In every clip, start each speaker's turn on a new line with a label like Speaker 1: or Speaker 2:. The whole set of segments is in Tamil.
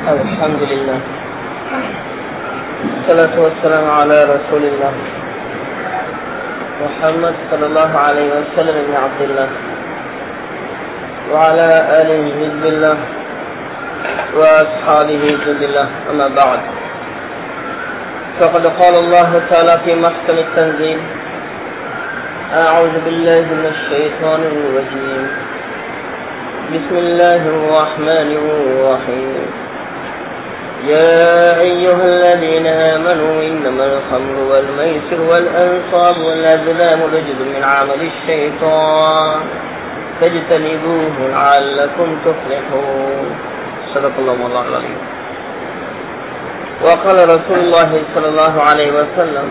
Speaker 1: الحمد لله الصلاة والسلام على رسول الله محمد صلى الله عليه وسلم بن عبد الله وعلى آله حزب الله وأصحابه جند الله أما بعد فقد قال الله تعالى في محكم التنزيل أعوذ بالله من الشيطان الرجيم بسم الله الرحمن الرحيم يا أيها الذين آمنوا إنما الخمر والميسر والأنصاب والأزلام رجل من عمل الشيطان فاجتنبوه لعلكم تفلحون صدق الله والله العظيم وقال رسول الله صلى الله عليه وسلم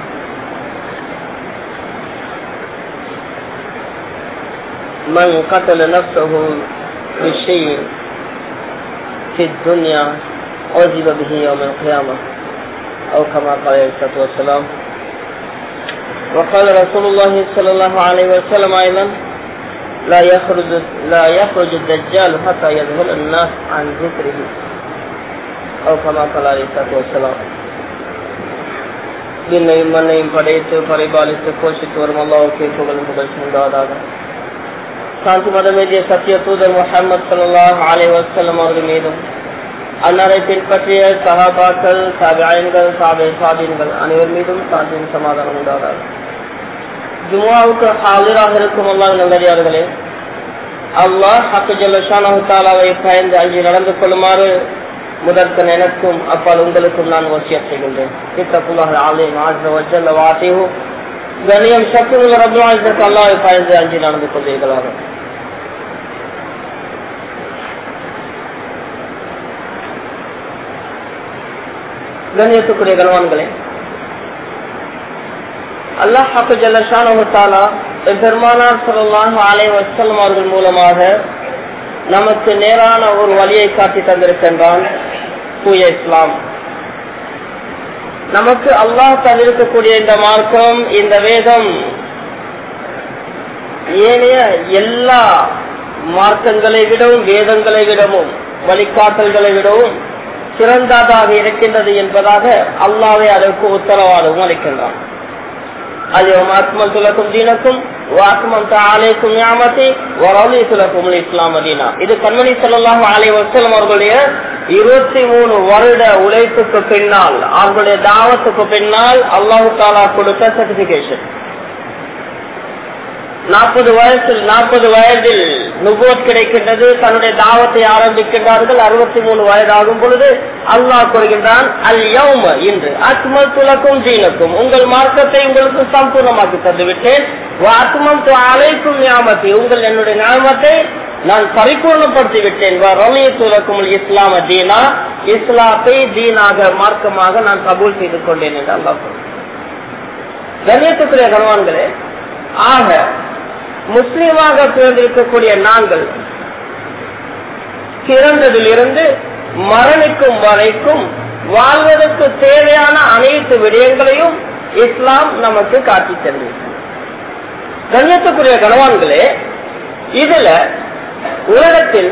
Speaker 1: من قتل نفسه بشيء في الدنيا عذب به يوم القيامة أو كما قال عليه الصلاة والسلام وقال رسول الله صلى الله عليه وسلم أيضا لا يخرج لا يخرج الدجال حتى يذهل الناس عن ذكره أو كما قال عليه الصلاة والسلام விண்ணையும் மண்ணையும் படைத்து பரிபாலித்து போஷித்து வரும் அல்லாவுக்கு புகழும் புகழ் உண்டாவதாக சாந்தி மதமேதிய சத்திய தூதர் முகமது சல்லாஹ் அலை வசல்லம் அவர்கள் மீதும் அன்னாரை பின்பற்றிய சகாபாக்கள் சாபியன்கள் சாபை சாபியன்கள் அனைவர் மீதும் சாந்தியின் சமாதானம் உண்டாதாக ஜுமாவுக்கு ஹாலிராக இருக்கும் அல்லாஹ் நல்லடியார்களே அல்லாஹ் ஹக்கு ஜல்லஷானு தாலாவை பயந்து அஞ்சு நடந்து கொள்ளுமாறு முதற்கன் எனக்கும் அப்பால் உங்களுக்கும் நான் வசியம் செய்கின்றேன் இத்தக்குள்ளாக ஆலயம் ஆஜ் வஜல்ல வாசிஹு கணியம் சக்தி உள்ள ரபுல்லாஜுக்கு அல்லாவை பயந்து அஞ்சு நடந்து கொள்வீர்களாக கண்ணியத்துக்குரிய கனவான்களே அல்லாஹ் ஹக்கு ஜல்லஷானா பெருமானார் சொல்லலாம் ஆலை வசலம் அவர்கள் மூலமாக நமக்கு நேரான ஒரு வழியை காட்டி தந்திருக்கின்றான் தூய இஸ்லாம் நமக்கு அல்லாஹ் தந்திருக்கக்கூடிய இந்த மார்க்கம் இந்த வேதம் ஏனைய எல்லா மார்க்கங்களை விடவும் வேதங்களை விடவும் வழிகாட்டல்களை விடவும் சிறந்ததாக இருக்கின்றது என்பதாக அல்லாவே அதற்கு உத்தரவாதமும் அளிக்கின்றான் اليوم أكملت لكم دينكم وأتممت عليكم نعمتي ورضيت لكم الإسلام دينا இது கண்மணி ஸல்லல்லாஹு அலைஹி வஸல்லம் அவர்களுடைய 23 வருட உழைப்புக்கு பின்னால் அவர்களுடைய தாவத்துக்கு பின்னால் அல்லாஹ் தஆலா கொடுத்த சர்டிபிகேஷன் நாற்பது வயசில் நாற்பது வயதில் நுபோத் கிடைக்கின்றது தன்னுடைய தாவத்தை ஆரம்பிக்கின்றார்கள் அறுபத்தி மூணு வயதாகும் பொழுது அல்லாஹ் கூறுகின்றான் அல் யௌம இன்று அக்மல் துலக்கும் தீனக்கும் உங்கள் மார்க்கத்தை உங்களுக்கு சம்பூர்ணமாக்கி தந்துவிட்டேன் அத்மம் அழைக்கும் ஞாபகத்தை உங்கள் என்னுடைய ஞாபகத்தை நான் பரிபூர்ணப்படுத்தி விட்டேன் துலக்கும் இஸ்லாம தீனா இஸ்லாத்தை தீனாக மார்க்கமாக நான் கபூல் செய்து கொண்டேன் என்று அல்லாஹ் கண்ணியத்துக்குரிய கணவான்களே ஆக முஸ்லீமாக பிறந்திருக்கக்கூடிய நாங்கள் பிறந்ததிலிருந்து மரணிக்கும் வரைக்கும் வாழ்வதற்கு தேவையான அனைத்து விடயங்களையும் இஸ்லாம் நமக்கு காட்டி தருது கண்ணியத்துக்குரிய கணவான்களே இதுல உலகத்தில்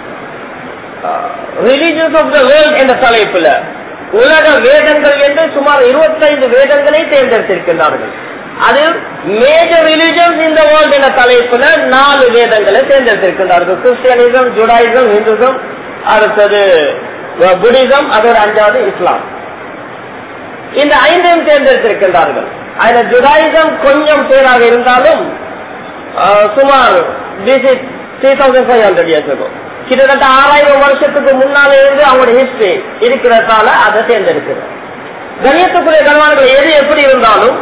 Speaker 1: ரிலிஜியஸ் ஆஃப் த வேர்ல்ட் என்ற தலைப்புல உலக வேதங்கள் என்று சுமார் இருபத்தைந்து வேதங்களை தேர்ந்தெடுத்திருக்கின்றார்கள் அதில் மேஜர் ரிலிஜன்ஸ் இந்த வேர்ல்ட் என்ற தலைப்புல நாலு வேதங்களை தேர்ந்தெடுத்திருக்கின்றார்கள் கிறிஸ்டியனிசம் ஜுடாயிசம் இந்துசம் அடுத்தது புத்திசம் அதோட அஞ்சாவது இஸ்லாம் இந்த ஐந்தையும் தேர்ந்தெடுத்திருக்கின்றார்கள் அதுல ஜுடாயிசம் கொஞ்சம் பேராக இருந்தாலும் சுமார் three thousand five hundred years இருக்கும் கிட்டத்தட்ட ஆறாயிரம் வருஷத்துக்கு முன்னால இருந்து அவங்களோட ஹிஸ்டரி இருக்கிறதால அதை தேர்ந்தெடுக்கிறது கணியத்துக்குரிய கணவான்கள் எது எப்படி இருந்தாலும்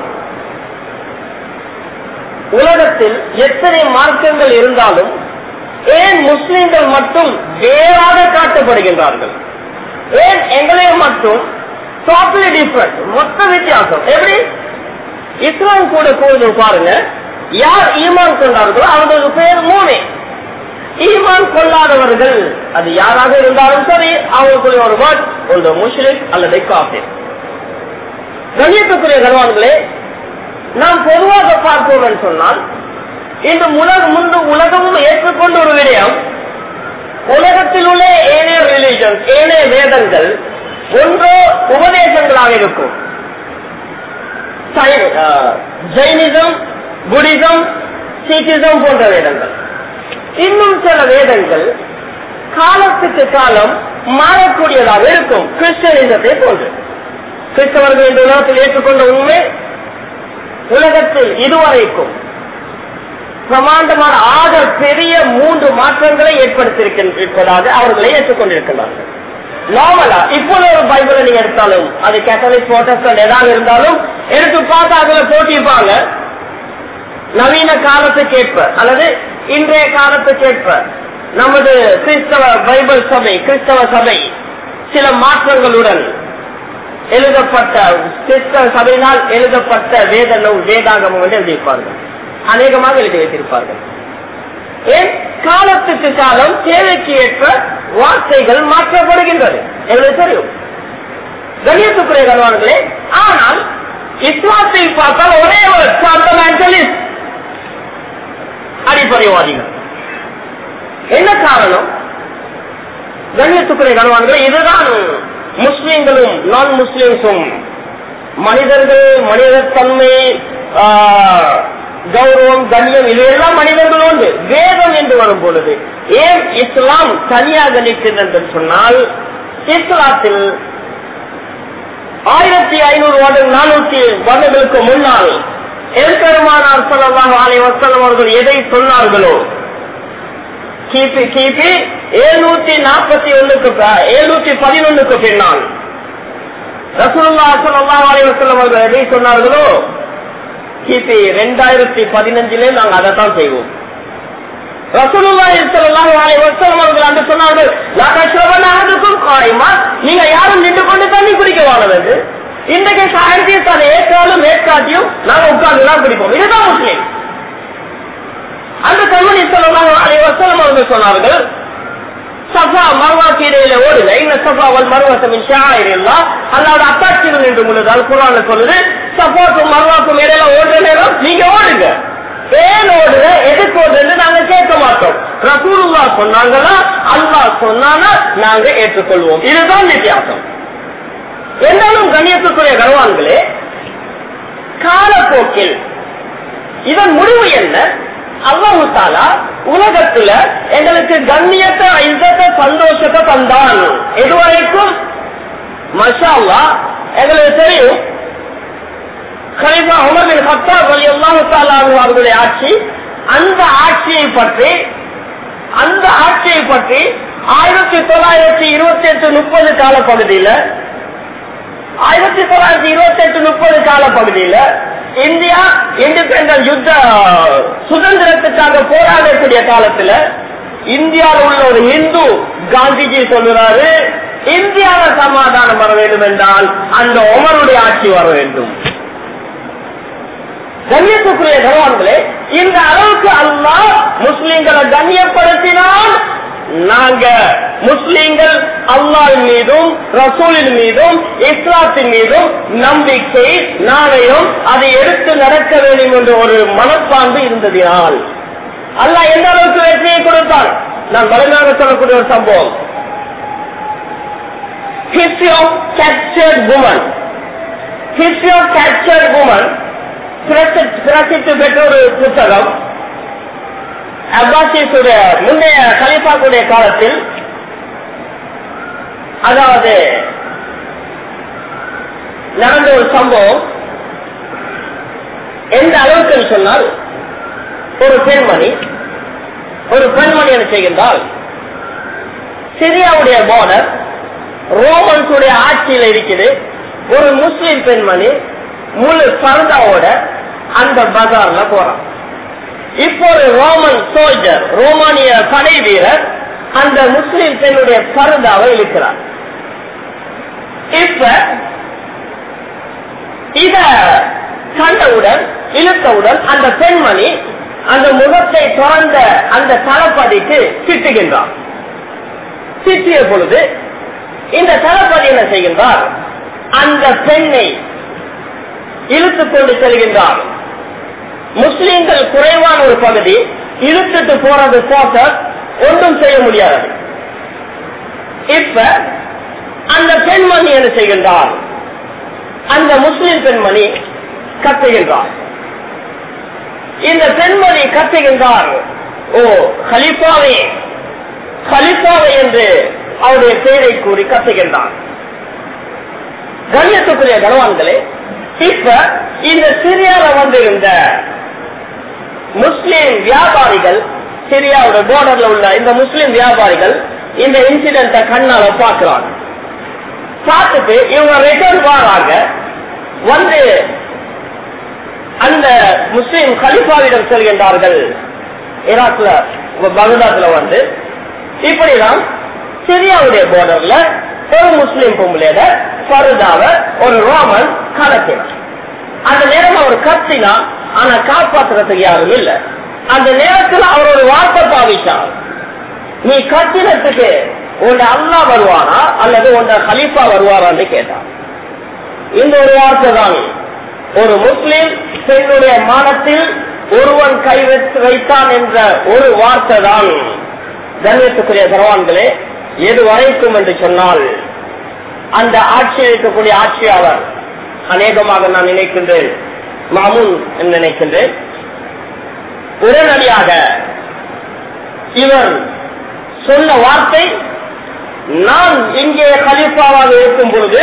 Speaker 1: உலகத்தில் எத்தனை மார்க்கங்கள் இருந்தாலும் ஏன் முஸ்லிம்கள் மட்டும் வேறாக காட்டப்படுகின்றார்கள் ஏன் எங்களே மட்டும் டோட்டலி டிஃபரெண்ட் மொத்த வித்தியாசம் எப்படி இஸ்லாம் கூட கூறுது பாருங்க யார் ஈமான் கொண்டார்களோ அவங்களுக்கு பேர் மூணே ஈமான் கொள்ளாதவர்கள் அது யாராக இருந்தாலும் சரி அவங்களுக்குரிய ஒரு வேர்ட் ஒன்று முஸ்லிம் அல்லது காஃபிர் கண்ணியத்துக்குரிய கருவான்களே நாம் பொதுவாக பார்ப்போம் சொன்னால் இந்த உலக முன்பு உலகமும் ஏற்றுக்கொண்ட ஒரு விடயம் உலகத்தில் உள்ள ஏனைய ரிலீஜன் ஏனைய வேதங்கள் ஒன்றோ உபதேசங்களாக இருக்கும் சை- அஹ், ஜைனிசம் புத்திசம் சீக்கிசம் போன்ற வேதங்கள் இன்னும் சில வேதங்கள் காலத்துக்கு காலம் மாறக்கூடியதாக இருக்கும் கிறிஸ்டனிசத்தை போன்று கிறிஸ்தவர்கள் இந்த உலகத்தில் ஏற்றுக்கொண்ட உண்மை உலகத்தில் இதுவரைக்கும் பிரமாண்டமான ஆக பெரிய மூன்று மாற்றங்களை ஏற்படுத்தியிருப்பதாக அவர்களை ஏற்றுக்கொண்டிருக்கிறார்கள் நார்மலா இப்போது ஒரு பைபிளை நீங்க எடுத்தாலும் அது கேத்தலிக் புரோட்டஸ்டன்ட் ஏதாவது இருந்தாலும் எடுத்து பார்த்து அதுல போட்டிருப்பாங்க நவீன காலத்துக்கு ஏற்ப அல்லது இன்றைய காலத்துக்கு ஏற்ப நமது கிறிஸ்தவ பைபிள் சபை கிறிஸ்தவ சபை சில மாற்றங்களுடன் எழுதப்பட்ட கிறிஸ்தவ சபையினால் எழுதப்பட்ட வேத நூல் வேதாகமம் என்று எழுதியிருப்பார்கள் அநேகமாக எழுதி வைத்திருப்பார்கள் ஏன் காலத்துக்கு காலம் தேவைக்கு ஏற்ப வார்த்தைகள் மாற்றப்படுகின்றது எங்களுக்கு தெரியும் கணியத்துக்குரிய கணவான்களே ஆனால் இஸ்லாத்தை பார்த்தால் ஒரே ஒரு ஃபண்டமெண்டலிஸ்ட் அடிப்படைவாதிகள் என்ன காரணம் கண்ணியத்துக்குரிய கணவான்களே இதுதான் முஸ்லிம்களும் நான் முஸ்லிம்ஸும் மனிதர்கள் மனிதத்தன்மை ஆஹ், கௌரவம் கண்ணியம் இவையெல்லாம் மனிதர்கள் உண்டு வேதம் என்று வரும் பொழுது ஏன் இஸ்லாம் தனியாக நிற்கிறது என்று சொன்னால் இஸ்லாத்தில் ஆயிரத்தி ஐநூறு வருடம் நானூற்றி வருடங்களுக்கு முன்னால் எல்பெருமானார் சொல்லலாம் ஆலை வசலம் அவர்கள் எதை சொன்னார்களோ கிபி கிபி எழுநூத்தி நாற்பத்தி ஒண்ணுக்கு எழுநூத்தி பதினொன்னுக்கு பின்னால் ரசூல்லா ஸல்லல்லாஹு அலைஹி வஸல்லம் அவர்கள் எதை சொன்னார்களோ கிபி ரெண்டாயிரத்தி பதினஞ்சிலே நாங்கள் அதைத்தான் செய்வோம் ரசூலுல்லாஹி ஸல்லல்லாஹு அலைஹி வஸல்லம் அவர்கள் அன்று சொன்னார்கள் லா தஷ்ரபன அஹதுக்கும் காயிமா நீங்க யாரும் நின்று கொண்டு தண்ணி குடிக்க வாழவது இன்றைக்கு சாயந்தியத்தான ஏற்றாலும் ஏற்காட்டியும் நாங்க உட்கார்ந்து தான் குடிப்போம் இதுதான் முஸ்லீம் அந்த கண்மணி ஸல்லல்லாஹு அலைஹி வஸல்லம் அவர்கள் சொன்னார்கள் சஃபா மர்வாக்கு இடையில ஓடுங்க இந்த சஃபா வல் மர்வத்தமின் ஷாயிரில்லா அல்லாத அத்தாட்சிகள் என்று முழுதால் குரான் சொல்லுது சஃபாக்கும் மர்வாக்கும் இடையில ஓடுற நேரம் நீங்க ஓடுங்க ஏன் ஓடுற எதுக்கு ஓடுறது நாங்க கேட்க மாட்டோம் ரசூலுல்லா சொன்னாங்களா அல்லாஹ் சொன்னானா நாங்க ஏற்றுக்கொள்வோம் இதுதான் வித்தியாசம் என்றாலும் கண்ணியத்துக்குரிய கனவான்களே காலப்போக்கில் இதன் முடிவு என்ன அல்லாஹு தாலா உலகத்துல எங்களுக்கு கண்ணியத்தை இசத்தை சந்தோஷத்தை தந்தான் இதுவரைக்கும் மஷா அல்லாஹ் எங்களுக்கு தெரியும் கலிஃபா உமர் பின் கத்தாப் ரலியல்லாஹு தஆலா அன்ஹு அவர்களுடைய ஆட்சி அந்த ஆட்சியை பற்றி அந்த ஆட்சியை பற்றி ஆயிரத்தி தொள்ளாயிரத்தி இருபத்தி எட்டு முப்பது கால பகுதியில ஆயிரத்தி தொள்ளாயிரத்தி இருபத்தி எட்டு முப்பது கால பகுதியில இந்தியா இண்டிபெண்டன்ட் யுத்த சுதந்திரத்துக்காக போராடக்கூடிய காலத்துல இந்தியாவில் உள்ள ஒரு இந்து காந்திஜி சொல்லுறாரு இந்தியாவில சமாதானம் வர வேண்டும் என்றால் அந்த உமருடைய ஆட்சி வர வேண்டும் கண்ணியத்துக்குரிய கனவான்களே இந்த அளவுக்கு அல்லாஹ் முஸ்லிம்களை கண்ணியப்படுத்தினால் நாங்க முஸ்லிம்கள் அல்லாஹின் மீதும் ரசூலின் மீதும் இஸ்லாத்தின் மீதும் நம்பிக்கை நாணயம் அதை எடுத்து நடக்க வேண்டும் என்ற ஒரு மனப்பான்பு இருந்ததினால் அல்லாஹ் எந்த அளவுக்கு வெற்றியை கொடுத்தான் நான் வலிமையாக சொல்லக்கூடிய ஒரு சம்பவம் history of captured woman history of captured woman Prasidh- பிரசித்தி பெற்ற ஒரு புத்தகம் அப்பாசியத்துடைய முந்தைய கலிஃபாக்குடைய காலத்தில் அதாவது நடந்த ஒரு சம்பவம் எந்த அளவுக்கு சொன்னால் ஒரு பெண்மணி ஒரு பெண்மணி என்ன செய்கின்றால் சிரியாவுடைய பார்டர் ரோமன்ஸுடைய ஆட்சியில் இருக்குது ஒரு முஸ்லிம் பெண்மணி முழு பர்தாவோட அந்த பஜார்ல போறான் இப்போ ஒரு ரோமன் சோல்ஜர் ரோமானிய படை வீரர் அந்த முஸ்லிம் பெண்ணுடைய பருதாவை இழுக்கிறார் இப்ப இத கண்டவுடன் இழுத்தவுடன் அந்த பெண்மணி அந்த முகத்தை திறந்த அந்த தளபதிக்கு திட்டுகின்றார் திட்டிய பொழுது இந்த தளபதி என்ன செய்கின்றார் அந்த பெண்ணை இழுத்துக் கொண்டு செல்கின்றார் முஸ்லிம்கள் குறைவான ஒரு பகுதி இழுத்துட்டு போறது போட்ட ஒன்றும் செய்ய முடியாது இப்ப அந்த பெண்மணி என்ன செய்கின்றார் அந்த முஸ்லிம் பெண்மணி கத்துகின்றார் இந்த பெண்மணி கத்துகின்றார் ஓ ஹலிஃபாவே ஹலிஃபாவே என்று அவருடைய பெயரை கூறி கத்துகின்றார் கண்ணியத்துக்குரிய கனவான்களே இப்ப இந்த சிரியால வந்திருந்த முஸ்லிம் வியாபாரிகள் சிரியாவோட போர்டர்ல உள்ள இந்த முஸ்லிம் வியாபாரிகள் இந்த இன்சிடென்ட கண்ணால பாக்குறாங்க பார்த்துட்டு இவங்க ரிட்டர்ன் வராங்க வந்து அந்த முஸ்லிம் கலிஃபாவிடம் செல்கின்றார்கள் ஈராக்ல பகதாத்ல வந்து இப்படிதான் சிரியாவுடைய போர்டர்ல ஒரு முஸ்லிம் பொம்பளையோட பருதாவ ஒரு ரோமன் கடத்தினான் அந்த நேரம் அவர் கத்தினா ஆனா காப்பாத்துறதுக்கு யாரும் இல்ல அந்த நேரத்தில் அவர் ஒரு வார்த்தை பாவிச்சார் நீ கத்தினத்துக்கு உன் அல்லா வருவானா அல்லது உன் ஹலீஃபா வருவாரான்னு கேட்டான் இந்த ஒரு வார்த்தை தான் ஒரு முஸ்லிம் பெண்ணுடைய மானத்தில் ஒருவன் கை வைத்து வைத்தான் என்ற ஒரு வார்த்தை தான் கண்ணியத்துக்குரிய பகவான்களே எது வரைக்கும் என்று சொன்னால் அந்த ஆட்சியில் இருக்கக்கூடிய ஆட்சியாளர் அநேகமாக நான் நினைக்கின்றேன் மாமுன் என்று நினைக்கின்றேன் உடனடியாக இவர் சொன்ன வார்த்தை நான் இங்கே கலிஃபாவாக இருக்கும் பொழுது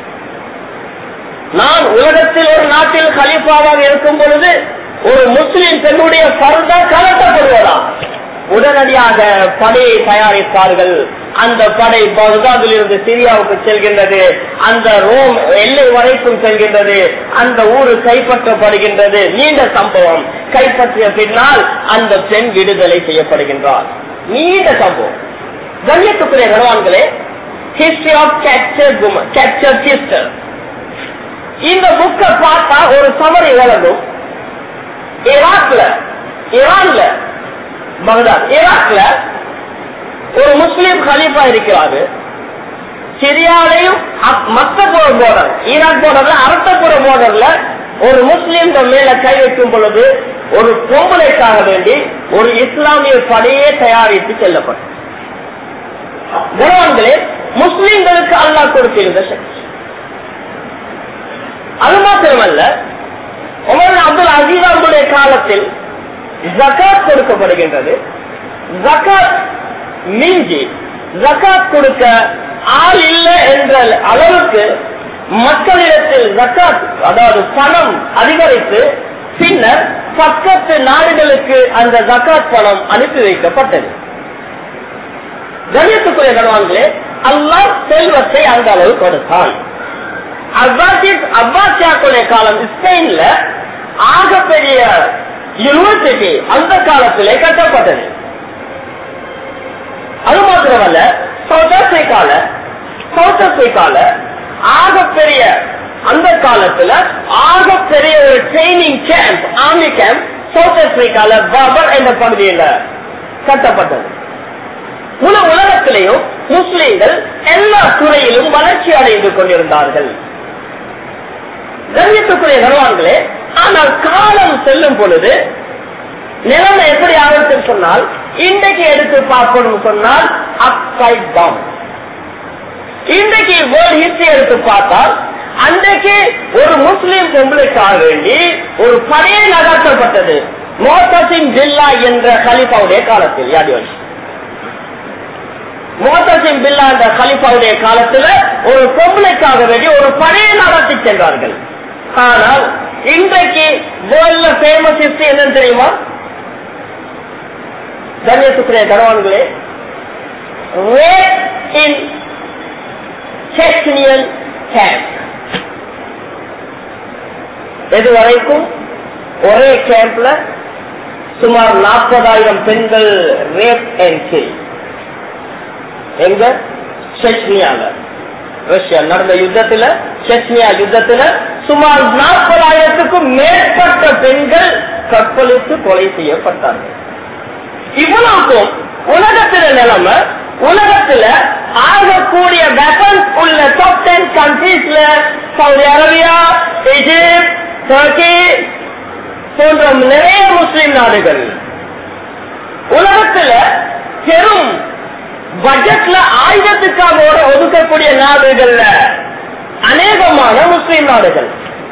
Speaker 1: நான் உலகத்தில் ஒரு நாட்டில் கலிஃபாவாக இருக்கும் பொழுது ஒரு முஸ்லிம் பெண்ணுடைய பருதா கலட்டப்படுவதா உடனடியாக படையை தயாரித்தார்கள் அந்த படை பகுதாதில் இருந்து சிரியாவுக்கு செல்கின்றது அந்த ரோம் எல்லை வரைக்கும் செல்கின்றது அந்த ஊரு கைப்பற்றப்படுகின்றது நீண்ட சம்பவம் கைப்பற்றிய பின்னால் அந்த பெண் விடுதலை செய்யப்படுகின்றார் நீண்ட சம்பவம் கண்ணியத்துக்குரிய கணவான்களே history of capture capture sister இந்த புக்கை பார்த்தா ஒரு சமரி வழங்கும் ஈராக்ல ஈரான்ல பகதாத் ஈராக்ல ஒரு முஸ்லீம் கலீஃபா இருக்கிறாரு சிரியாலையும் மத்தபுர போர்டர் ஈராக் போர்டர்ல அரத்தபுர போர்டர்ல ஒரு முஸ்லீம் மேல கை வைக்கும் பொழுது ஒரு பொம்பளைக்காக வேண்டி ஒரு இஸ்லாமிய படையே தயாரித்து செல்லப்படும் குணவான்களே முஸ்லீம்களுக்கு அல்லாஹ் கொடுத்திருந்த சக்தி அது மாத்திரமல்ல உமர் அப்துல் அசீதாவுடைய காலத்தில் ஜக்காத் கொடுக்கப்படுகின்றது ஜக்காத் மிஞ்சி ஜக்காத் கொடுக்க ஆள் இல்லை என்ற அளவுக்கு மக்களிடத்தில் ஜக்காத் அதாவது பணம் அதிகரித்து பின்னர் பக்கத்து நாடுகளுக்கு அந்த ஜக்காத் பணம் அனுப்பி வைக்கப்பட்டது கணியத்துக்குரிய கணவான்களே அல்லாஹ் செல்வத்தை அந்த அளவு கொடுத்தான் அப்பாசிஸ் அப்பாசியாக்குடைய காலம் ஸ்பெயின்ல ஆகப்பெரிய யூனிவர்சிட்டி அந்த காலத்திலே கட்டப்பட்டது அது மாத்திரமல்ல சவுத் ஆப்பிரிக்கால சவுத் ஆப்பிரிக்கால ஆகப்பெரிய அந்த காலத்துல ஆகப்பெரிய ஒரு training camp army camp south ஆப்பிரிக்கால பாபர் என்ற பகுதியில கட்டப்பட்டது முழு உலகத்திலேயும் முஸ்லிம்கள் எல்லா துறையிலும் வளர்ச்சி அடைந்து கொண்டிருந்தார்கள் கண்ணியத்துக்குரிய கனவான்களே ஆனால் காலம் செல்லும் பொழுது நிலைமை எப்படி ஆகுது சொன்னால் இன்றைக்கு எடுத்து பார்க்கணும் சொன்னால் அப்சைட் டவுன் இன்றைக்கு வேர்ல்ட் ஹிஸ்டரி எடுத்து பார்த்தால் அன்றைக்கு ஒரு முஸ்லிம் பொம்பளைக்காக வேண்டி ஒரு படையை நகர்த்தப்பட்டது மோத்தசிங் ஜில்லா என்ற கலிஃபாவுடைய காலத்தில் யாடி மோத்தசிங் பில்லா என்ற கலிஃபாவுடைய காலத்துல ஒரு பொம்பளைக்காக வேண்டி ஒரு படையை நடத்தி சென்றார்கள் ஆனால் இன்றைக்கு வேர்ல்ட்ல ஃபேமஸ் ஹிஸ்டரி என்னன்னு தெரியுமா கண்ணியத்துக்குரிய கணவான்களே இன் செக்னியன் கேம்ப் இதுவரைக்கும் ஒரே கேம்ப்ல சுமார் நாற்பதாயிரம் பெண்கள் ரேப் அண்ட் கில் எங்க செச்னியால ரஷ்யா நடந்த யுத்தத்துல செச்னியா யுத்தத்துல சுமார் நாற்பதாயிரத்துக்கும் மேற்பட்ட பெண்கள் கற்பழித்து கொலை செய்யப்பட்டார்கள் இவ்வளவுக்கும் உலகத்தில நிலைமை உலகத்துல ஆகக்கூடிய வெப்பன்ஸ் உள்ள டாப் டென் கண்ட்ரீஸ்ல சவுதி அரேபியா எகிப்த் டர்க்கி போன்ற நிறைய முஸ்லிம் நாடுகள் உலகத்துல பெரும் பட்ஜெட்ல ஆயுதத்துக்காக ஒ- ஒதுக்கக்கூடிய நாடுகள்ல அநேகமான முஸ்லிம் நாடுகள்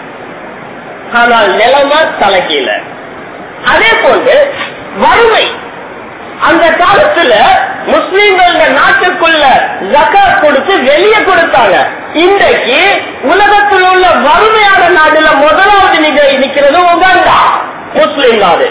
Speaker 1: ஆனால் நிலைமை தலைக்கீழ அதே போன்று வறுமை அந்த காலத்துல முஸ்லீம்கள் இந்த நாட்டுக்குள்ள ஜக்காத் கொடுத்து வெளியே கொடுத்தாங்க இன்றைக்கு உலகத்தில் உள்ள வறுமையான நாடுல முதலாவது நிலை நிக்கிறது உகாண்டா முஸ்லீம் நாடு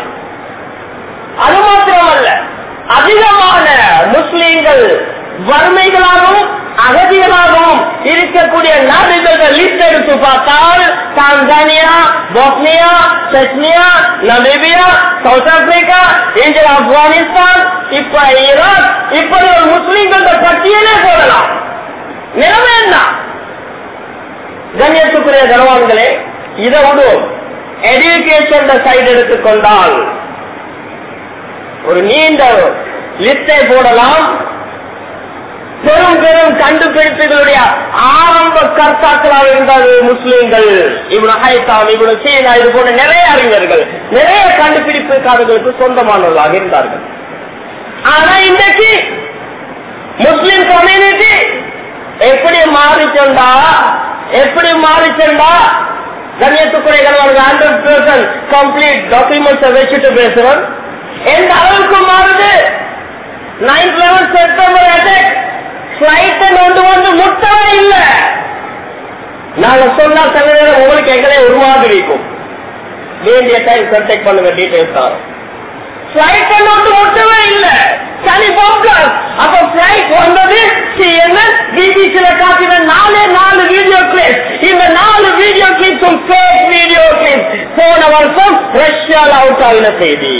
Speaker 1: அது மாத்திரமல்ல அதிகமான முஸ்லீம்கள் வறுமைகளாகவும் அகதிகளாகவும் இருக்கக்கூடிய நாடுகள் லிஸ்ட் எடுத்து பார்த்தால் Tanzania Bosnia Chechnya Namibia South Africa India Afghanistan இப்ப ஈராக் இப்படி ஒரு முஸ்லீம்கள பட்டியலே போடலாம் நிலைமை என்ன கண்ணியத்துக்குரிய கனவான்களே இதை விடும் எஜுகேஷன் சைடு எடுத்துக்கொண்டால் ஒரு நீண்ட லிஸ்டை போடலாம் பெரும் பெரும் கண்டுபிடிப்புகளுடைய ஆரம்ப கர்த்தாக்களாக இருந்தால் முஸ்லீம்கள் இவ்வளவு ஹைத்தாம் இவ்வளவு சீனா இது போன்ற நிறைய அறிஞர்கள் நிறைய கண்டுபிடிப்புக்காரர்களுக்கு சொந்தமானவர்களாக இருந்தார்கள் ஆனா இன்றைக்கு முஸ்லிம் கம்யூனிட்டி எப்படி மாறிச்சண்டா எப்படி மாறிச்சண்டா கண்ணியத்துக்குறைகள் ஹண்ட்ரட் பர்சன்ட் கம்ப்ளீட் டாக்குமெண்ட்ஸை வச்சுட்டு பேசுறோம் எந்த அளவுக்கு மாறுது nine eleven September attack flight கொண்டு வந்து முட்டவே இல்ல நாங்க சொன்னா சில நேரம் உங்களுக்கு எங்களே ஒரு மாதிரி இருக்கும் வேண்டிய டைம் கண்டெக்ட் பண்ணுங்க டீடைல்ஸ் தரோம் பிளைட் வந்து முட்டவே இல்ல சனி பாப்கார் அப்ப பிளைட் வந்தது சிஎன்என் பிபிசில காட்டின நாலே நாலு வீடியோ கிளிப் இந்த நாலு வீடியோ கிளிப்ஸும் ஃபேக் வீடியோ கிளிப் போன வருஷம் ரஷ்யால அவுட் ஆகின செய்தி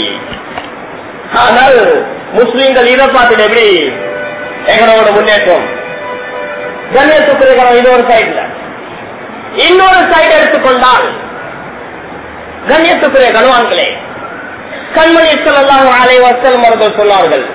Speaker 1: ஆனால் முஸ்லீம்கள் இதை பார்த்துட்டு எப்படி எங்களோட முன்னேற்றம் கண்ணியத்துக்குரிய இது ஒரு சைட்ல இன்னொரு சைடு எடுத்துக்கொண்டால் கண்ணியத்துக்குரிய கனவான்களே கண்மணி சொல்லலாம் ஆலை வசல் அவர்கள் சொன்னார்கள்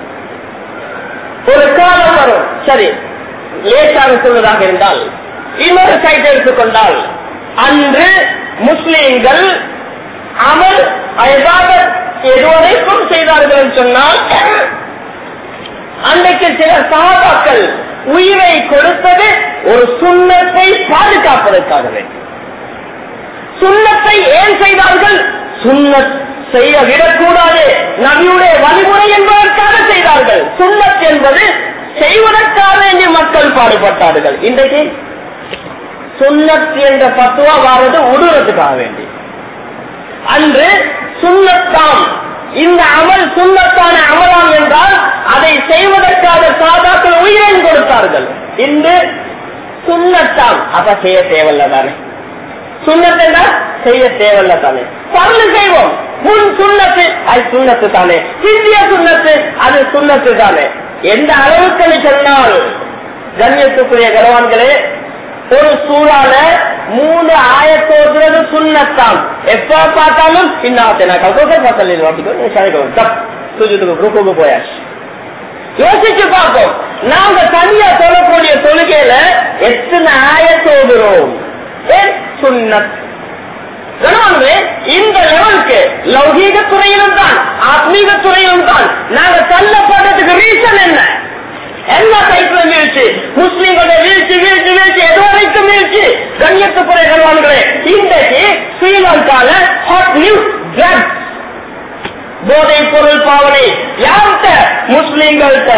Speaker 1: ஒரு காலம் வரும் சரி லேட்டாக சொல்வதாக இருந்தால் இன்னொரு சைட் எடுத்துக்கொண்டால் அன்று முஸ்லீம்கள் அமல் ஐபாதத் எதுவரைக்கும் செய்தார்கள் என்று சொன்னால் அன்றைக்கு சில சகாபாக்கள் உயிரை கொடுத்தது ஒரு சுண்ணத்தை பாதுகாப்பதற்காகவே சுண்ணத்தை ஏன் செய்தார்கள் சுண்ணத் செய்ய விடக்கூடாது நபியுடைய வழிமுறை என்பதற்காக செய்தார்கள் சுண்ணத் என்பது செய்வதற்காக வேண்டிய மக்கள் பாடுபட்டார்கள் இன்றைக்கு சுண்ணத் என்ற பத்துவா வாரது உடுறதுக்காக வேண்டி அன்று சுண்ணத்தாம் இந்த அமல் சுண்ணத்தான அமலாம் என்றால் அதை செய்வதற்காக சாதாக்கள் உயிரையும் கொடுத்தார்கள் இன்று சுண்ணத்தாம் அப்ப செய்ய தேவையில்ல தானே சுண்ணத்தை செய்ய தேவையில்ல தானே பரல செய்வோம் முன் சுண்ணத்து அது சுண்ணத்து தானே சிந்திய சுண்ணத்து அது சுண்ணத்து தானே எந்த அளவுக்கு சொன்னால் கண்ணியத்துக்குரிய கரவான்களே ஒரு சூறால மூணு ஆயத்தோதுறது சுண்ணத்தான் எப்ப பார்த்தாலும் சின்னாத்தே நான் கல்கோக்கை பார்த்தேன் சுஜித்துக்கு குரூப்புக்கு போயாச்சு யோசிச்சு பார்ப்போம் நாங்க தனியா சொல்லக்கூடிய தொழுகையில எத்தனை ஆயத்தோதுறோம் ஏன் சுண்ணத் கணவன்களே, இந்த லெவலுக்கு லௌகீக துறையிலும் தான் ஆத்மீக துறையிலும் தான் நாங்க தள்ளப்பட்டதுக்கு ரீசன் என்ன எல்லா டைப்ல வீழ்ச்சி முஸ்லீம்களுடைய வீழ்ச்சி வீழ்ச்சி வீழ்ச்சி எது வரைக்கும் வீழ்ச்சி கண்ணியத்துக்குறை கல்வான்களே இன்றைக்கு ஸ்ரீலங்கால ஹாட் நியூஸ் ட்ரக்ஸ் போதை பொருள் பாவனை யார்கிட்ட முஸ்லீம்கள்ட்ட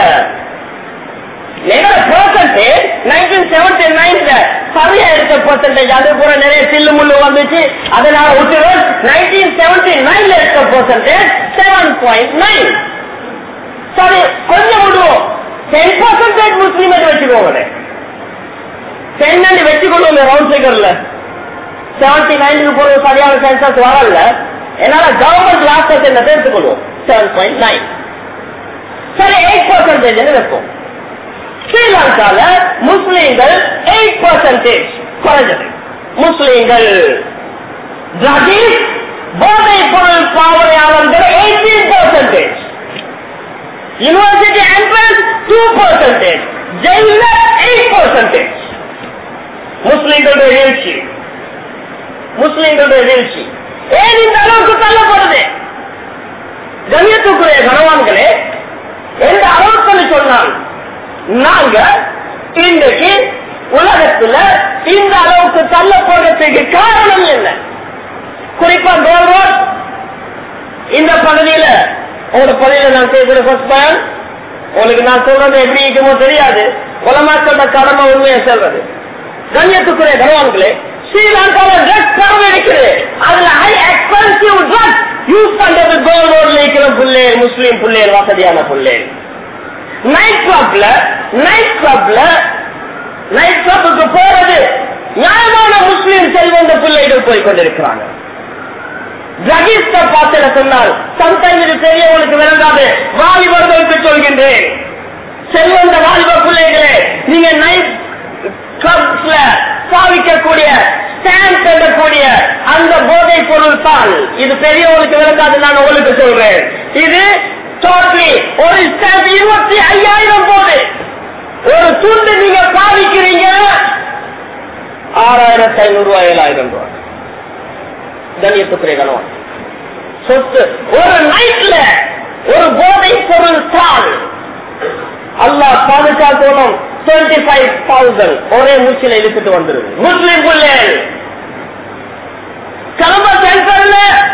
Speaker 1: சரியா எடுத்த பெர்சன்டேஜ் அது கூட நிறைய சில்லு முள்ளு வந்துச்சு அதனால விட்டுருவோம் நைன்டீன் செவன்டி நைன்ல எடுத்த பெர்சன்டேஜ் செவன் பாயிண்ட் நைன் சரி கொஞ்சம் விடுவோம் டென் பர்சன்டேஜ் முஸ்லீம் வச்சுக்கோங்க டென் வச்சுக்கொள்ளும் ரவுண்ட் ஃபிகர்ல செவன்டி நைனுக்கு போறது சரியான சென்சஸ் வரல என்னால கவர்மெண்ட் லாஸ்ட் என்ன எடுத்துக்கொள்வோம் செவன் பாயிண்ட் நைன் சரி எயிட் பர்சன்டேஜ் வைப்போம் ஸ்ரீலங்கால முஸ்லீம்கள் எயிட் பர்சன்டேஜ் குறைஞ்சது முஸ்லீம்கள் பிரதீஷ் போதை பொருள் பாவனையாளர்கள் eighteen percentage university entrance two percentage ஜெயில எயிட் பர்சன்டேஜ் முஸ்லீம்களுடைய வீழ்ச்சி முஸ்லீம்களுடைய வீழ்ச்சி ஏன் இந்த அளவுக்கு தள்ளப்படுது கண்ணியத்துக்குரிய கனவான்களே எந்த அளவுக்கு சொன்னால் நாங்க இன்றைக்கு உலகத்துல இந்த அளவுக்கு தள்ளப்படுறதுக்கு காரணம் என்ன குறிப்பா கோல் ரோட் இந்த பகுதியில உங்களோட பகுதியில நான் செய்கிற ஃபர்ஸ்ட் பயன் உங்களுக்கு நான் சொல்றது எப்படி இருக்குமோ தெரியாது உலமாக்களோட கடமை உண்மையை சொல்றது கண்ணியத்துக்குரிய கனவான்களே ஸ்ரீலங்காவில் ட்ரக்ஸ் பரவ இருக்குது அதுல ஹை எக்ஸ்பென்சிவ் ட்ரக்ஸ் யூஸ் பண்றது கோல் ரோட்ல இருக்கிற புள்ளேர் முஸ்லீம் புள்ளேர் வசதியான புள்ளேர் நைட் கிளப்ல நைட் கிளப்ல நைட் கிளப்புக்கு போறது நியாயமான முஸ்லீம் செல்வந்த பிள்ளைகள் போய் கொண்டிருக்கிறாங்க ஜகிஸ்ட பாத்திர சொன்னால் சம்டைம் இது பெரியவங்களுக்கு விளங்காது வாலிபர்களுக்கு சொல்கின்றேன் செல்வந்த வாலிப பிள்ளைகளே நீங்க நைட் கிளப்ஸ்ல சாவிக்கக்கூடிய ஸ்டாண்ட் கட்டக்கூடிய அந்த போதை பொருள் தான் இது பெரியவங்களுக்கு விளங்காது நான் உங்களுக்கு சொல்றேன் இது டோட்டலி ஒரு ஸ்டாண்ட் இருபத்தி ஐயாயிரம் போது ஒரு துண்டு நீங்க பாவிக்கிறீங்க ஆறாயிரத்தி ஐநூறு ரூபாய் ஏழாயிரம் ரூபாய் கண்ணியத்துக்குரிய கணவன் சொத்து ஒரு நைட்ல ஒரு போதை பொருள் தான் அல்லாஹ் பாதுகாக்கணும் டுவெண்ட்டி ஃபைவ் தௌசண்ட் ஒரே மூச்சில இழுத்துட்டு வந்துருது முஸ்லிம் பிள்ளைகள் கிளம்ப சென்டர்ல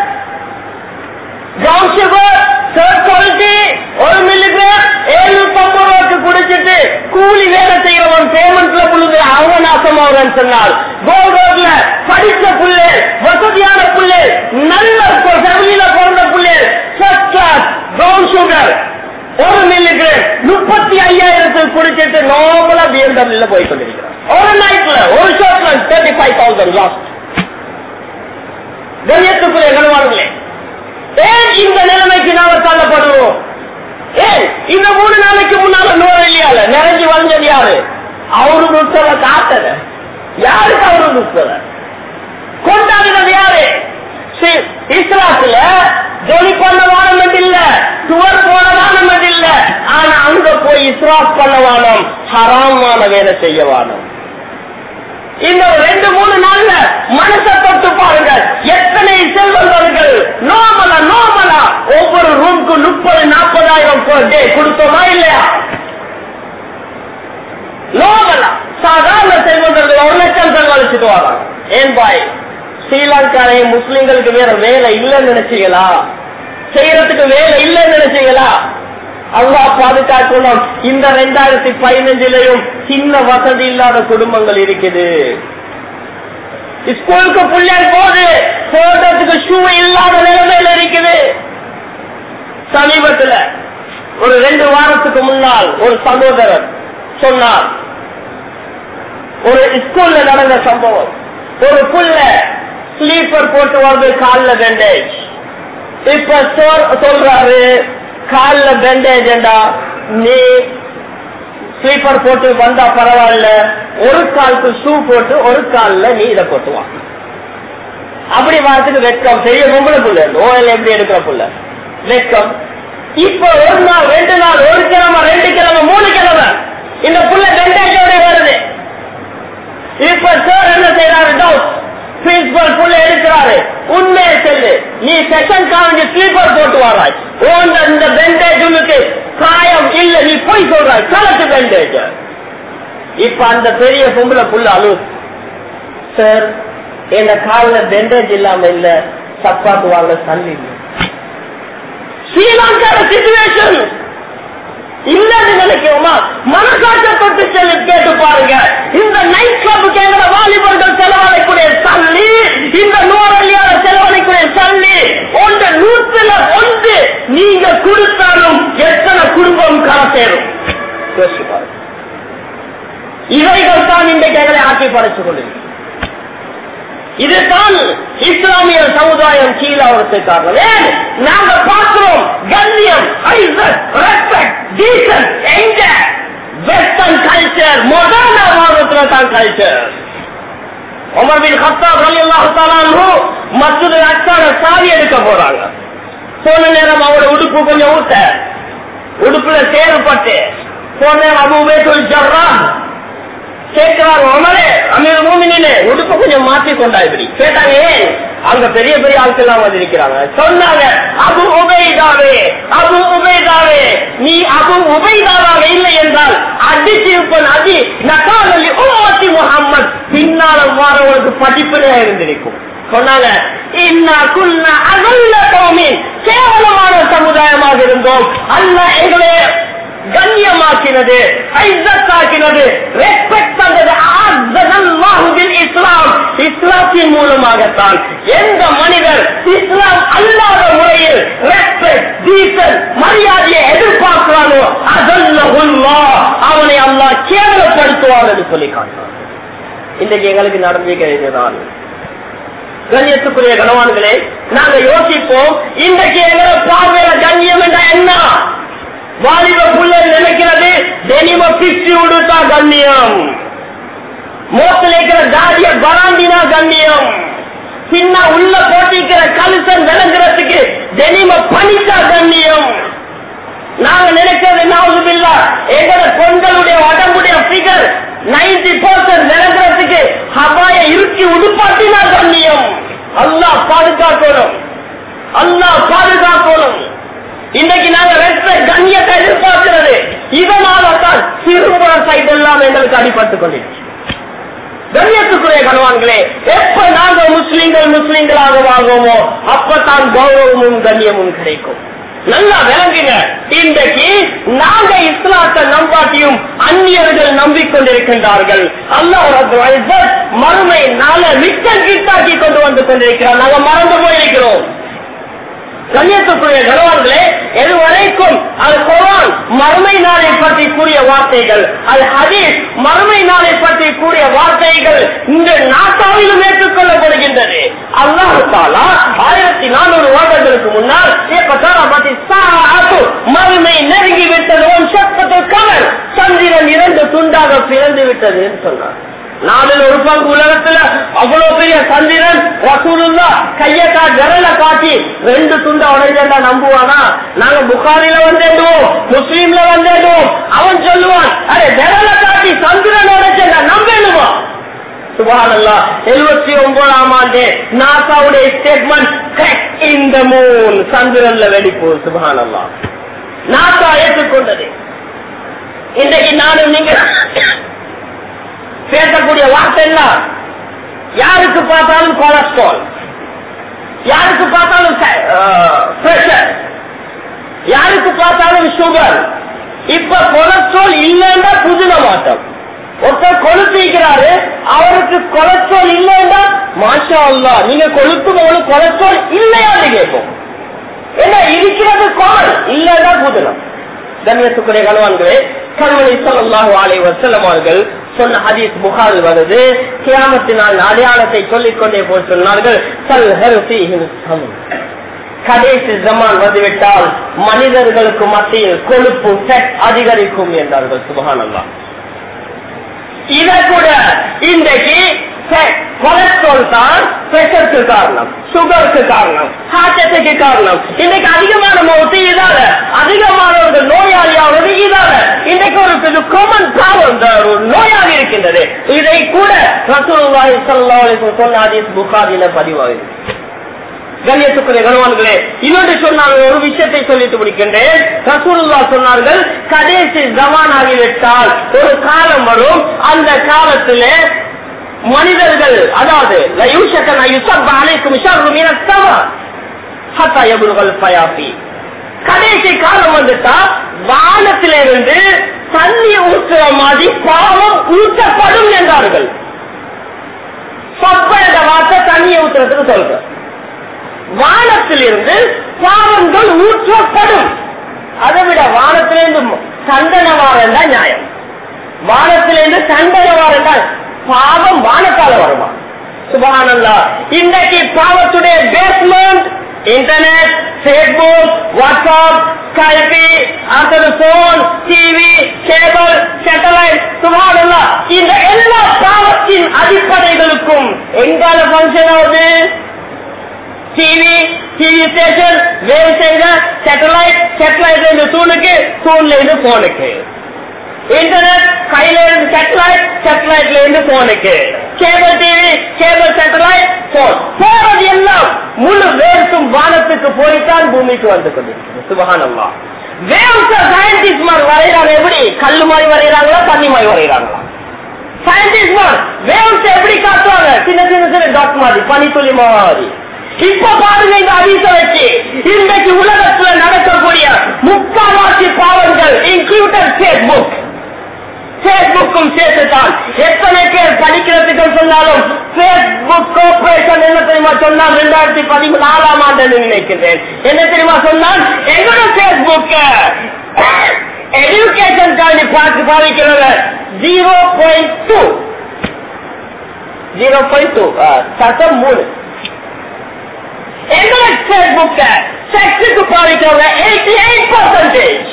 Speaker 1: ப்ரௌன் சுகர் தேர்ட் குவாலிட்டி ஒரு மில்லிகிராம் ஏழுநூத்தி ஐம்பது ரூபாய்க்கு குடிச்சிட்டு கூலி வேலை செய்யறவன் பேமெண்ட்ல புழுது அவன் நாசமாவன் சொன்னால் கோல் ரோட்ல படித்த புள்ளே வசதியான புள்ளே நல்ல ஃபேமிலியில பிறந்த புள்ளே ஃபர்ஸ்ட் கிளாஸ் ப்ரௌன் சுகர் ஒரு மில்லிகிராம் முப்பத்தி ஐயாயிரத்துக்கு குடிச்சிட்டு நார்மலா பிஎம்டபிள்யூல போய் கொண்டிருக்கிறான் ஒரு நைட்ல ஒரு ஷாட்ல தேர்ட்டி ஃபைவ் தௌசண்ட் லாஸ்ட் கண்ணியத்துக்குரிய கனவான்களே ஏன் இந்த நிலைமைக்கு நாம தள்ளப்படுவோம் ஏன் இந்த மூணு நாளைக்கு முன்னால நோரெல்லியால நிறைஞ்சு வந்தது யாரு அவரு நுட்பத காத்தத யாருக்கு அவரு நுட்பத கொண்டாடினது யாரு சி- இஸ்லாத்துல ஜொலி பண்ண வானம் இல்ல சுவர் போன வானம் இல்ல ஆனா அங்க போய் இஸ்ராப் பண்ண வானம் ஹராமான வேலை செய்ய வானம் இந்த ஒரு ரெண்டு மூணு நாள்ல மனசை தொட்டு பாருங்க எத்தனை செல்வந்தர்கள் நோமலா நோமலா ஒவ்வொரு ரூமுக்கு முப்பது நாற்பதாயிரம் per day கொடுத்தோமா இல்லையா நோமலா சாதாரண செல்வந்தர்கள் ஒரு லட்சம் செலவழிச்சுட்டு வராங்க ஏன் பாய் ஸ்ரீலங்காலே முஸ்லிம்களுக்கு வேற வேலை இல்லைன்னு நினைச்சீங்களா செய்யறதுக்கு வேலை இல்லைன்னு நினைச்சீங்களா அல்லாஹ் பாதுகாக்கணும் இந்த ரெண்டாயிரத்தி பதினஞ்சுலயும் சின்ன வசதி இல்லாத குடும்பங்கள் இருக்குது ஸ்கூலுக்கு பிள்ளைகள் போது போடுறதுக்கு ஷூ இல்லாத நிலைமையில இருக்குது சமீபத்துல ஒரு ரெண்டு வாரத்துக்கு முன்னால் ஒரு சகோதரர் சொன்னார் ஒரு ஸ்கூல்ல நடந்த சம்பவம் ஒரு புள்ள ஸ்லீப்பர் போட்டு வருது காலில் பேண்டேஜ் இப்ப சொல்- சொல்றாரு காலில் பேண்டேஜ்டா நீ ஸ்லீப்பர் போட்டு வந்தா பரவாயில்ல ஒரு காலுக்கு ஷூ போட்டு ஒரு கால்ல நீ இதை போட்டு வா அப்படி வரத்துக்கு வெட்கம் பெரிய பொம்பளை புள்ள ஓயில் எப்படி எடுக்கிற புள்ள வெட்கம் இப்ப ஒரு நாள் ரெண்டு நாள் ஒரு கிழமை ரெண்டு கிழமை மூணு கிழமை இந்த புள்ள பெண்டேஜோட வருது இப்ப சார் என்ன செய்யறாரு டவுட் பிரின்சிபல் புள்ள எடுக்கிறாரு உண்மையை சொல்லு நீ செகண்ட் காலேஜ் ஸ்லீப்பர் போட்டு வராய் உன் இந்த பெண்டேஜ் உனக்கு காயம் இல்ல நீ போய் சொல்றாய் கலக்கு பெண்டேஜ் இப்ப அந்த பெரிய பொம்பளை புள்ள அழு சார் என் காலில் பெண்டேஜ் இல்லாம இல்ல சப்பாத்து வாங்க தள்ளி இல்ல ஸ்ரீலங்கால சிச்சுவேஷன் இல்லன்னு நினைக்கிறோமா மனசாட்சப்பட்டு செல்லு கேட்டு பாருங்க இந்த நைட் கிளப்புக்கு எங்களை வாலிபர்கள் செலவழிக்கூடிய தள்ளி இந்த நூறலியால செலவழிக்கூடிய தள்ளி ஒன்ற நூற்றுல ஒன்று நீங்க கொடுத்தாலும் எத்தனை குடும்பம் கரை சேரும் யோசிச்சு பாருங்க இவைகள் தான் இன்றைக்கு எங்களை ஆட்சி படைத்துக் கொண்டிருக்கிறது இதுதான் இஸ்லாமிய சமுதாயம் கீழாவதுக்கு காரணம் ஏன் நாங்க பார்க்கிறோம் கண்ணியம் ரெஸ்பெக்ட் டீசன் எங்க வெஸ்டர்ன் கல்ச்சர் மொடர்ன வாழ்றதுல தான் கல்ச்சர் உமர் பின் கத்தாப் ரலியல்லாஹு தஆலா அன்ஹு மஸ்ஜித் அக்ஸால சாவி எடுக்க போறாங்க போன நேரம் அவரோட உடுப்பு கொஞ்சம் ஊத்த உடுப்புல சேறுபட்டு போன நேரம் அபு உபைதுல் ஜர்ரா கேட்கிறார் உமரே அமீர் மூமினின் இல்ல உடுப்ப கொஞ்சம் மாற்றி கொண்டா இப்படி கேட்டாங்க ஏன் அங்க பெரிய பெரிய ஆட்கள் எல்லாம் வந்திருக்கிறாங்க சொன்னாங்க அபு உபைதாவே அபு உபைதாவே நீ அபு உபைதாவாக இல்லை என்றால் அடிச்சு இருப்பன் அடி நகாலி உம்மத்தி முகம்மது பின்னால வாரவனுக்கு படிப்பினையா இருந்திருக்கும் சொன்னாங்க இன்னா குல்னா அகல்ல கௌமின் கேவலமான சமுதாயமாக இருந்தோம் அல்ல எங்களை கண்ணியமாக்கினது ஐசத்தாக்கினது ரெஸ்பெக்ட் தந்தது ஆசனல்லாஹுவில் இஸ்லாம் இஸ்லாத்தின் மூலமாகத்தான் எந்த மனிதர் இஸ்லாம் அல்லாத முறையில் ரெஸ்பெக்ட் டீசல் மரியாதையை எதிர்பார்க்கிறானோ அதல்லா அவனை அல்லாஹ் கேவலப்படுத்துவார் என்று சொல்லி காட்டுறான் இன்றைக்கு எங்களுக்கு நடந்திருக்கிறதுதான் கண்ணியத்துக்குரிய கணவான்களே நாங்க யோசிப்போம் இன்றைக்கு எங்களை பார்வையில கண்ணியம் என்ற என்ன வாலிப புள்ள நினைக்கிறது டெனிம பிச்சு விடுத்தா கண்ணியம் மோத்தில் இருக்கிற தாடிய பராண்டினா கண்ணியம் சின்ன உள்ள போட்டிக்கிற கலுசன் விளங்குறதுக்கு டெனிம பணித்தா கண்ணியம் நாங்க நினைக்கிறது நாவுதுபில்லா எங்களோட பெண்களுடைய உடம்புடைய பிகர் நைன்டி பர்சன்ட் விளங்குறதுக்கு ஹபாய இறுக்கி உடுப்பாட்டினா கண்ணியம் அல்லாஹ் பாதுகாக்கணும் அல்லாஹ் பாதுகாக்கணும் இன்னைக்கு நாங்க ரெஸ்பெக்ட் கண்ணியத்தை எதிர்பார்க்கிறது இதனால தான் சிறுபுற சைட் எல்லாம் எங்களுக்கு அடிபட்டுக் கொண்டிருச்சு கண்ணியத்துக்குரிய கணவான்களே எப்ப நாங்க முஸ்லிம்கள் முஸ்லிம்களாக வாங்குவோமோ அப்பதான் கௌரவமும் கண்ணியமும் கிடைக்கும் நல்லா விளங்குங்க இன்றைக்கு நாங்க இஸ்லாத்தை நம்பாட்டியும் அந்நியர்கள் நம்பிக்கொண்டிருக்கின்றார்கள் அல்லாஹ் மறுமை நாள மிச்சம் கிட்டாக்கி கொண்டு வந்து கொண்டிருக்கிறார் நாங்க மறந்து போயிருக்கிறோம் கண்ணியத்துக்குரிய கணவான்களே எதுவரைக்கும் அது குரான் மறுமை நாளை பற்றி கூறிய வார்த்தைகள் அது ஹதீஸ் மறுமை நாளை பற்றி கூறிய வார்த்தைகள் இந்த நாட்டாவிலும் ஏற்றுக்கொள்ளப்படுகின்றது அல்லாஹு தாலா ஆயிரத்தி நானூறு வருடங்களுக்கு முன்னால் மறுமை நெருங்கி விட்டது சத்தத்தை கவர் சந்திரன் இரண்டு துண்டாக பிறந்து விட்டது சொன்னார் நாளில் ஒரு பங்கு உலகத்துல அவ்வளவு பெரிய சந்திரன் ரசூலுல்லா கைய கா விரல காட்டி ரெண்டு துண்டை உடைஞ்சா நம்புவானா நாங்க புகாரில வந்தேடுவோம் முஸ்லீம்ல வந்தேடுவோம் அவன் சொல்லுவான் அரே விரல காட்டி சந்திரன் உடைச்சா நம்பேனுமா சுபானல்லா எழுபத்தி ஒன்பதாம் ஆண்டு நாசாவுடைய ஸ்டேட்மெண்ட் இந்த மூன் சந்திரன்ல வெடிப்பு சுபானல்லா நாசா ஏற்றுக்கொண்டது இன்றைக்கு நானும் நீங்க பேசக்கூடிய வார்த்தை எல்லாம் யாருக்கு பார்த்தாலும் கொலஸ்ட்ரால் யாருக்கு பார்த்தாலும் பிரஷர் யாருக்கு பார்த்தாலும் சுகர் இப்ப கொலஸ்ட்ரால் இல்லைன்னா புதின மாட்டோம் ஒருத்தர் கொழுப்பிக்கிறாரு அவருக்கு கொலஸ்ட்ரால் இல்லைன்னா மாஷா அல்லா நீங்க கொழுப்பு போது கொலஸ்ட்ரால் இல்லையான்னு கேட்போம் என்ன இருக்கிறது கோல் இல்லைன்னா புதினம் கண்ணியத்துக்குரிய கணவான்களே கண்மணி சொல்லல்லாஹு அலை வசல்லம் அவர்கள் சொன்ன ஹதீஸ் புகார் வருது கியாமத்தினால் அடையாளத்தை சொல்லிக் கொண்டே போய் சொன்னார்கள் சல் கடைசி ஜமான் வந்துவிட்டால் மனிதர்களுக்கு மத்தியில் கொழுப்பு செட் அதிகரிக்கும் என்றார்கள் சுபகானல்லா இத கூட இன்றைக்கு கொலஸ்ட்ரால் தான் பிரஷருக்கு காரணம் சுகருக்கு காரணம் ஹார்ட் அட்டாக்கு காரணம் இன்னைக்கு அதிகமான மௌத்து இதால அதிகமானவர்கள் நோயாளியாவது இதால இன்னைக்கு ஒரு காமன் ப்ராப்ளம் நோயாக இருக்கின்றது இதை கூட ரசூலுல்லாஹி ஸல்லல்லாஹு அலைஹி வஸல்லம் சொன்ன ஹதீஸ் புகாரில பதிவாகுது கண்ணியத்துக்குரிய கணவான்களே இன்னொன்று சொன்னார்கள் ஒரு விஷயத்தை சொல்லிட்டு முடிக்கின்றேன் ரசூலுல்லா சொன்னார்கள் கடைசி ஜவான் ஆகிவிட்டால் ஒரு காலம் வரும் அந்த காலத்திலே மனிதர்கள் அதாவது கடைசி காலம் வந்துட்டா வானத்திலிருந்து தண்ணி ஊற்றுற மாதிரி பாவம் ஊற்றப்படும் என்றார்கள் சொப்ப என்ற வார்த்தை தண்ணியை ஊற்றுறதுக்கு சொல்ற வானத்திலிருந்து பாவங்கள் ஊற்றப்படும் அதை விட வானத்திலிருந்து சந்தன வாரம் தான் நியாயம் வானத்திலிருந்து சந்தன வாரம் தான் பாவம் வானத்தால வருமா சுபானல்லா இன்றைக்கு பாவத்துடைய basement internet Facebook WhatsApp Skype அடுத்தது போன் டிவி கேபிள் சேட்டலைட் சுபானல்லா இந்த எல்லா பாவத்தின் அடிப்படைகளுக்கும் எங்கால பங்கன் ஆகுது TV TV station wave changer satellite சேட்டலைட்ல இருந்து தூணுக்கு தூண்ல இருந்து போனுக்கு இன்டர்நெட் கையில இருந்து சேட்டலைட் சேட்டலைட்ல இருந்து போனுக்கு cable TV cable satellite phone போறது எல்லாம் முழு வேர்க்கும் வானத்துக்கு போய்த்தான் பூமிக்கு வந்து கொண்டிருக்கிறது சுபகானல்லா வேவ்ஸ் சயின்டிஸ்ட் மாதிரி வரைகிறாங்க எப்படி கல்லு மாதிரி வரைகிறாங்களா தண்ணி மாதிரி வரைகிறாங்களா சயின்டிஸ்ட் மாதிரி வேவ்ஸ் எப்படி காட்டுவாங்க சின்ன சின்ன சின்ன டாட் மாதிரி பனித்துளி மாதிரி இப்ப பாருங்க இந்த அதிச வச்சு இன்றைக்கு உலகத்துல நடக்கக்கூடிய முக்காவாசி பாவங்கள் இன்க்ளூடட் பேஸ்புக் பேஸ்புக்கும் சேர்த்துதான் எத்தனை பேர் படிக்கிறதுக்கு சொன்னாலும் பேஸ்புக் கோர்பரேஷன் என்ன தெரியுமா சொன்னால் ரெண்டாயிரத்தி பதினாலாம் ஆண்டு நினைக்கிறேன் என்ன தெரியுமா சொன்னால் எங்களோட பேஸ்புக் எஜுகேஷன் காண்டி பார்த்து பாதிக்கிறது zero point two zero point two சட்டம் மூணு எங்களோட பேஸ்புக் செக்ஸுக்கு பாதிக்கிறவங்க எயிட்டி எயிட் பர்சன்டேஜ்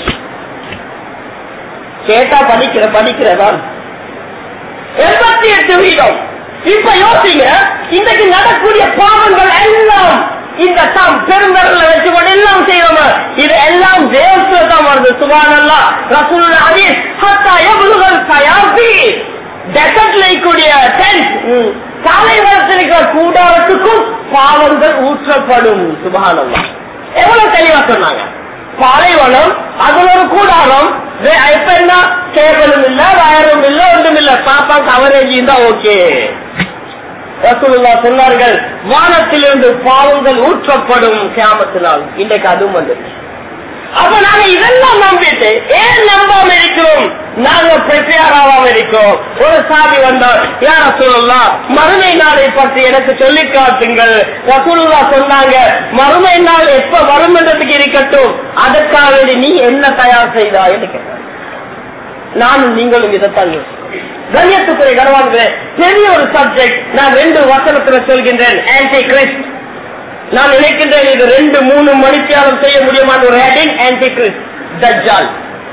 Speaker 1: கேட்டா படிக்கிற படிக்கிறதான் எண்பத்தி எட்டு வீதம் இப்ப யோசிங்க இன்றைக்கு நடக்கூடிய பாவங்கள் எல்லாம் இந்த தாம் பெருந்தரல வச்சுக்கொண்டு எல்லாம் செய்யறோம் இது எல்லாம் தேவத்துல தான் வருது சுபானல்லா ரசூல் அதீஸ் ஹத்தா எவ்வளவு கயாபி டெசர்ட்ல இருக்கக்கூடிய டென்ட் தலைவரத்தில் இருக்கிற கூடாரத்துக்கும் பாவங்கள் ஊற்றப்படும் சுபானல்லா எவ்வளவு தெளிவா சொன்னாங்க பாலைவனம் அதுல ஒரு கூடாரம் இப்ப என்ன கேபிளும் இல்ல வயரும் இல்ல ஒன்றும் இல்ல பாப்பா கவரேஜ் இருந்தா ஓகே ரசூலுல்லா சொன்னார்கள் வானத்திலிருந்து பாவங்கள் ஊற்றப்படும் கியாமத்தினால் இன்றைக்கு அதுவும் வந்துருச்சு அப்ப நாங்க இதெல்லாம் நம்பிட்டு ஏன் நம்பாம இருக்கிறோம் நாங்க ப்ரிப்பேர் ஆகாம இருக்கோம் ஒரு சாமி வந்தார் யார சொல்லலாம் மறுமை நாளை பற்றி எனக்கு சொல்லி காட்டுங்கள் ரசூலுல்லா சொன்னாங்க மறுமை நாள் எப்ப வரும் என்றதுக்கு இருக்கட்டும் அதற்காக வேண்டி நீ என்ன தயார் செய்தா என்று கேட்டார் நானும் நீங்களும் இதைத்தான் கண்ணியத்துக்குறை கனவான்களே பெரிய ஒரு சப்ஜெக்ட் நான் ரெண்டு வசனத்துல சொல்கின்றேன் ஆன்டி கிறிஸ்ட் நான் நினைக்கின்றேன் இது ரெண்டு மூணு மணித்தியாலம் செய்ய முடியுமான ஒரு ஹேடிங் ஆன்டி கிறிஸ்ட் தஜ்ஜால்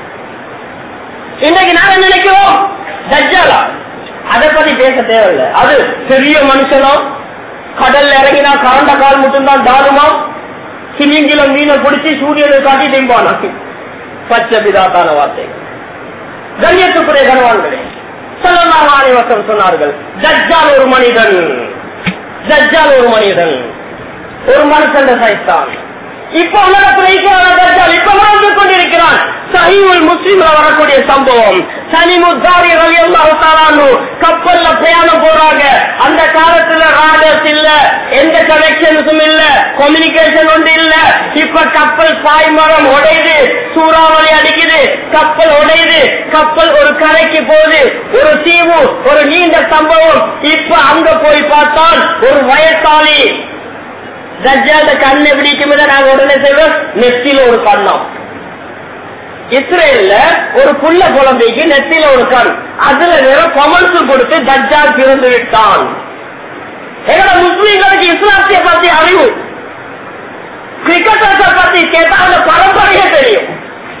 Speaker 1: இன்னைக்கு நாங்க நினைக்கிறோம் தஜ்ஜாலா அதை பத்தி பேச தேவையில்லை அது பெரிய மனுஷனோ கடல்ல இறங்கினா கரண்ட கால் மட்டும்தான் தாருமா சிமிங்கில மீனை பிடிச்சி சூரியனை காட்டி திம்பானா பச்சை பிதாத்தான வார்த்தை கண்ணியத்துக்குரிய கனவான்களே சொல்லலாம் ஆணைவசம் சொன்னார்கள் தஜ்ஜால் ஒரு மனிதன் தஜ்ஜால் ஒரு மனிதன் ஒரு மனுஷன் சைத்தான் இப்ப உலகத்தில் இருக்கிறான் இப்ப வாழ்ந்து கொண்டிருக்கிறான் சஹீவுல் முஸ்லீம்ல வரக்கூடிய சம்பவம் சனிமுத்தாரி ரவி அல்லாஹு கப்பல்ல பிரயாணம் போறாங்க அந்த காலத்துல ராடர்ஸ் இல்ல எந்த கனெக்ஷன்ஸும் இல்ல கம்யூனிகேஷன் ஒன்று இல்ல இப்ப கப்பல் பாய்மரம் உடையுது சூறாவளி அடிக்குது கப்பல் உடையுது கப்பல் ஒரு கரைக்கு போகுது ஒரு தீவு ஒரு நீண்ட சம்பவம் இப்ப அங்க போய் பார்த்தால் ஒரு வயசாளி தஜ்ஜால கண் எப்படி இருக்கும்போது நாங்க உடனே செய்வோம் நெத்தில ஒரு கண்ணம் இஸ்ரேல்ல ஒரு புள்ள குழந்தைக்கு நெத்தில ஒரு கண் அதுல வெறும் கொமன்ஸ் கொடுத்து தஜ்ஜால் பிறந்து விட்டான் எங்களோட முஸ்லீம்களுக்கு இஸ்லாத்திய பத்தி அறிவு கிரிக்கெட்டர்ஸை பத்தி கேட்டா அந்த பரம்பரையே தெரியும்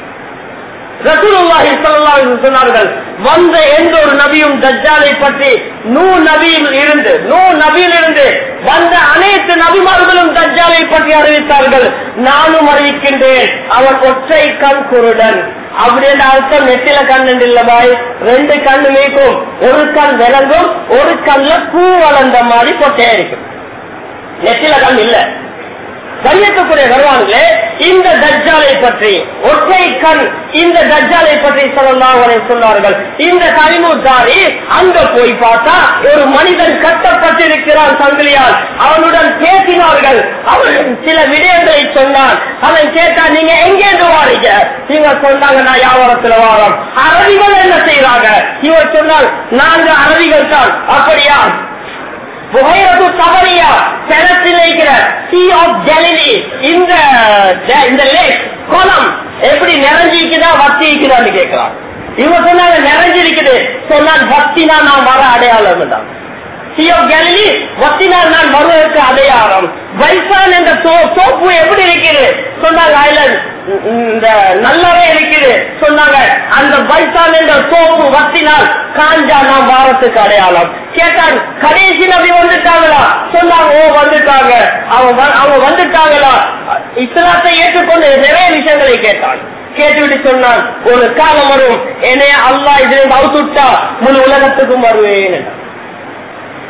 Speaker 1: ரசூலுல்லாஹி ஸல்லல்லாஹு அலைஹி சொன்னார்கள் வந்த எந்த ஒரு நபியும் தஜ்ஜாலை பற்றி நூ நபியில் இருந்து நூ நபியில் இருந்து வந்த அனைத்து நபிமார்களும் தஜ்ஜாலை பற்றி அறிவித்தார்கள் நானும் அறிவிக்கின்றேன் அவன் ஒற்றை கண் குருடன் அப்படின்னு அர்த்தம் நெத்தில கண் இல்ல பாய் ரெண்டு கண்ணு மீக்கும் ஒரு கண் விளங்கும் ஒரு கண்ணுல பூ வளர்ந்த மாதிரி கொட்டையா இருக்கும் நெத்தில கண் இல்ல கண்ணியத்துக்குரிய வருவாங்களே இந்த தஜ்ஜாலை பற்றி ஒற்றை கண் இந்த தஜ்ஜாலை பற்றி சொல்லலாம் சொன்னார்கள் இந்த கலிமுத்தாரி அங்க போய் பார்த்தா ஒரு மனிதன் கட்டப்பட்டிருக்கிறான் சங்கிலியால் அவனுடன் பேசினார்கள் அவன் சில விடயங்களை சொன்னான் அவன் கேட்டா நீங்க எங்கேருந்து வாரீங்க நீங்க சொன்னாங்க நான் வியாபாரத்துல வாரோம் அரபிகள் என்ன செய்யறாங்க இவர் சொன்னால் நாங்க அரபிகள் தான் அப்படியா புகையது தவறியா கிணத்தில் இருக்கிற சி ஆஃப் ஜலிலி இந்த இந்த லேக் குளம் எப்படி நிறைஞ்சிக்குதா வத்தி இருக்குதான்னு கேட்கிறான் இவங்க சொன்னாங்க நிறைஞ்சிருக்குது சொன்னால் வத்தினா நான் வர அடையாளம் தான் சியோ கேலி வத்தினால் நான் வருவதற்கு அடையாளம் வைசான் என்ற சோப்பு எப்படி இருக்குது சொன்னாங்க அதுல இந்த நல்லாவே இருக்குது சொன்னாங்க அந்த வைசான் என்ற சோப்பு வத்தினால் காஞ்சா நான் வாரத்துக்கு அடையாளம் கேட்டான் கடைசி நபி வந்துட்டாங்களா சொன்னாங்க ஓ வந்துட்டாங்க அவங்க அவங்க வந்துட்டாங்களா இஸ்லாத்தை ஏற்றுக்கொண்டு நிறைய விஷயங்களை கேட்டான் கேட்டுவிட்டு சொன்னான் ஒரு காலம் வரும் என்னைய அல்லா இதிலிருந்து அவுத்துட்டா முழு உலகத்துக்கும் வருவேன்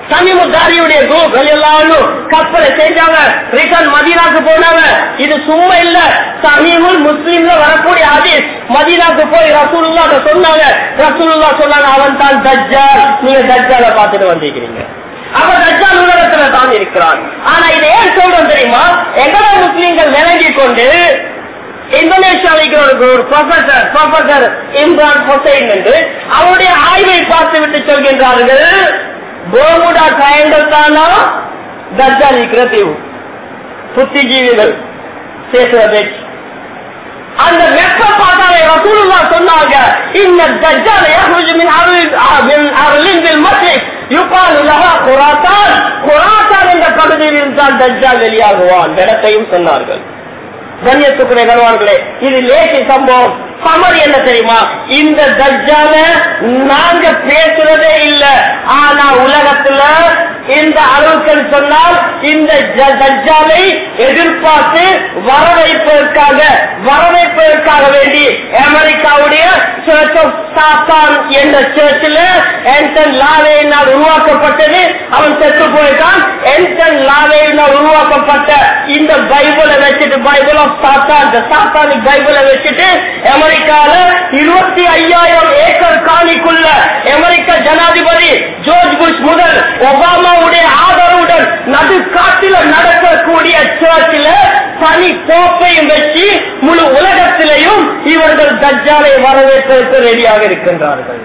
Speaker 1: சமீமுத்தாரியுடைய குரூப் எல்லாரும் கப்பலை செஞ்சாங்க ரிட்டர்ன் மதீனாக்கு போனாங்க இது சும்மா இல்ல சமீமுல் முஸ்லீம்ல வரக்கூடிய ஹதீஸ் மதீனாக்கு போய் ரசூலுல்லா சொன்னாங்க ரசூலுல்லா சொன்னாங்க அவன் தான் தஜ்ஜால் நீங்க தஜ்ஜால பார்த்துட்டு வந்திருக்கிறீங்க அவ தஜ்ஜால் உலகத்துல தான் இருக்கிறான் ஆனா இதை ஏன் சொல்றோம் தெரியுமா எங்கட முஸ்லீம்கள் விளங்கி கொண்டு இந்தோனேஷியாவில் ஒரு ஒரு ப்ரொஃபசர் ப்ரொஃபசர் இம்ரான் ஹுசைன் என்று அவருடைய ஆய்வை பார்த்து விட்டு சொல்கின்றார்கள் கோமுடா ட்ரையாங்கல் தானா தஜ்ஜால் இருக்கிற தீவு புத்திஜீவிகள் பேசுற பேச்சு அந்த வெப்ப பார்த்தாலே ரசூலுல்லா சொன்னாங்க இந்த தஜ்ஜால يخرج من أرض من أرض المشرق يقال لها خراسان خراسان என்ற பகுதியில் இருந்தால் தஜ்ஜால் வெளியாகுவான் இடத்தையும் சொன்னார்கள் கண்ணியத்துக்குரிய கணவான்களே இது லேசி சம்பவம் சமர் என்ன தெரியுமா இந்த தஜ்ஜால நாங்க பேசுறதே இல்ல ஆனா உலகத்துல இந்த அளவுக்கு சொன்னால் இந்த ஜ- தஜ்ஜாலை எதிர்பார்த்து வரவைப்பதற்காக வரவைப்பதற்காக வேண்டி அமெரிக்காவுடைய சர்ச் ஆஃப் சாத்தான் என்ற சர்ச்சில் என்டன் லாவேயினால் உருவாக்கப்பட்டது அவன் செத்து போயிருக்கான் என்டன் லாவேயினால் உருவாக்கப்பட்ட இந்த பைபிளை வச்சுட்டு பைபிள் ஆஃப் சாத்தான் இந்த சாத்தானிக் பைபிளை வச்சுட்டு அமெரிக்கால இருபத்தி ஐயாயிரம் ஏக்கர் காணிக்குள்ள அமெரிக்க ஜனாதிபதி ஜோர்ஜ் புஷ் முதல் ஒபாமாவுடைய ஆதரவுடன் நடு காட்டில நடக்கக்கூடிய சர்ச்சில் தனி கோப்பையும் வச்சு முழு உலகத்திலேயும் இவர்கள் தஜ்ஜாலை வரவேற்பதற்கு ரெடியாக இருக்கின்றார்கள்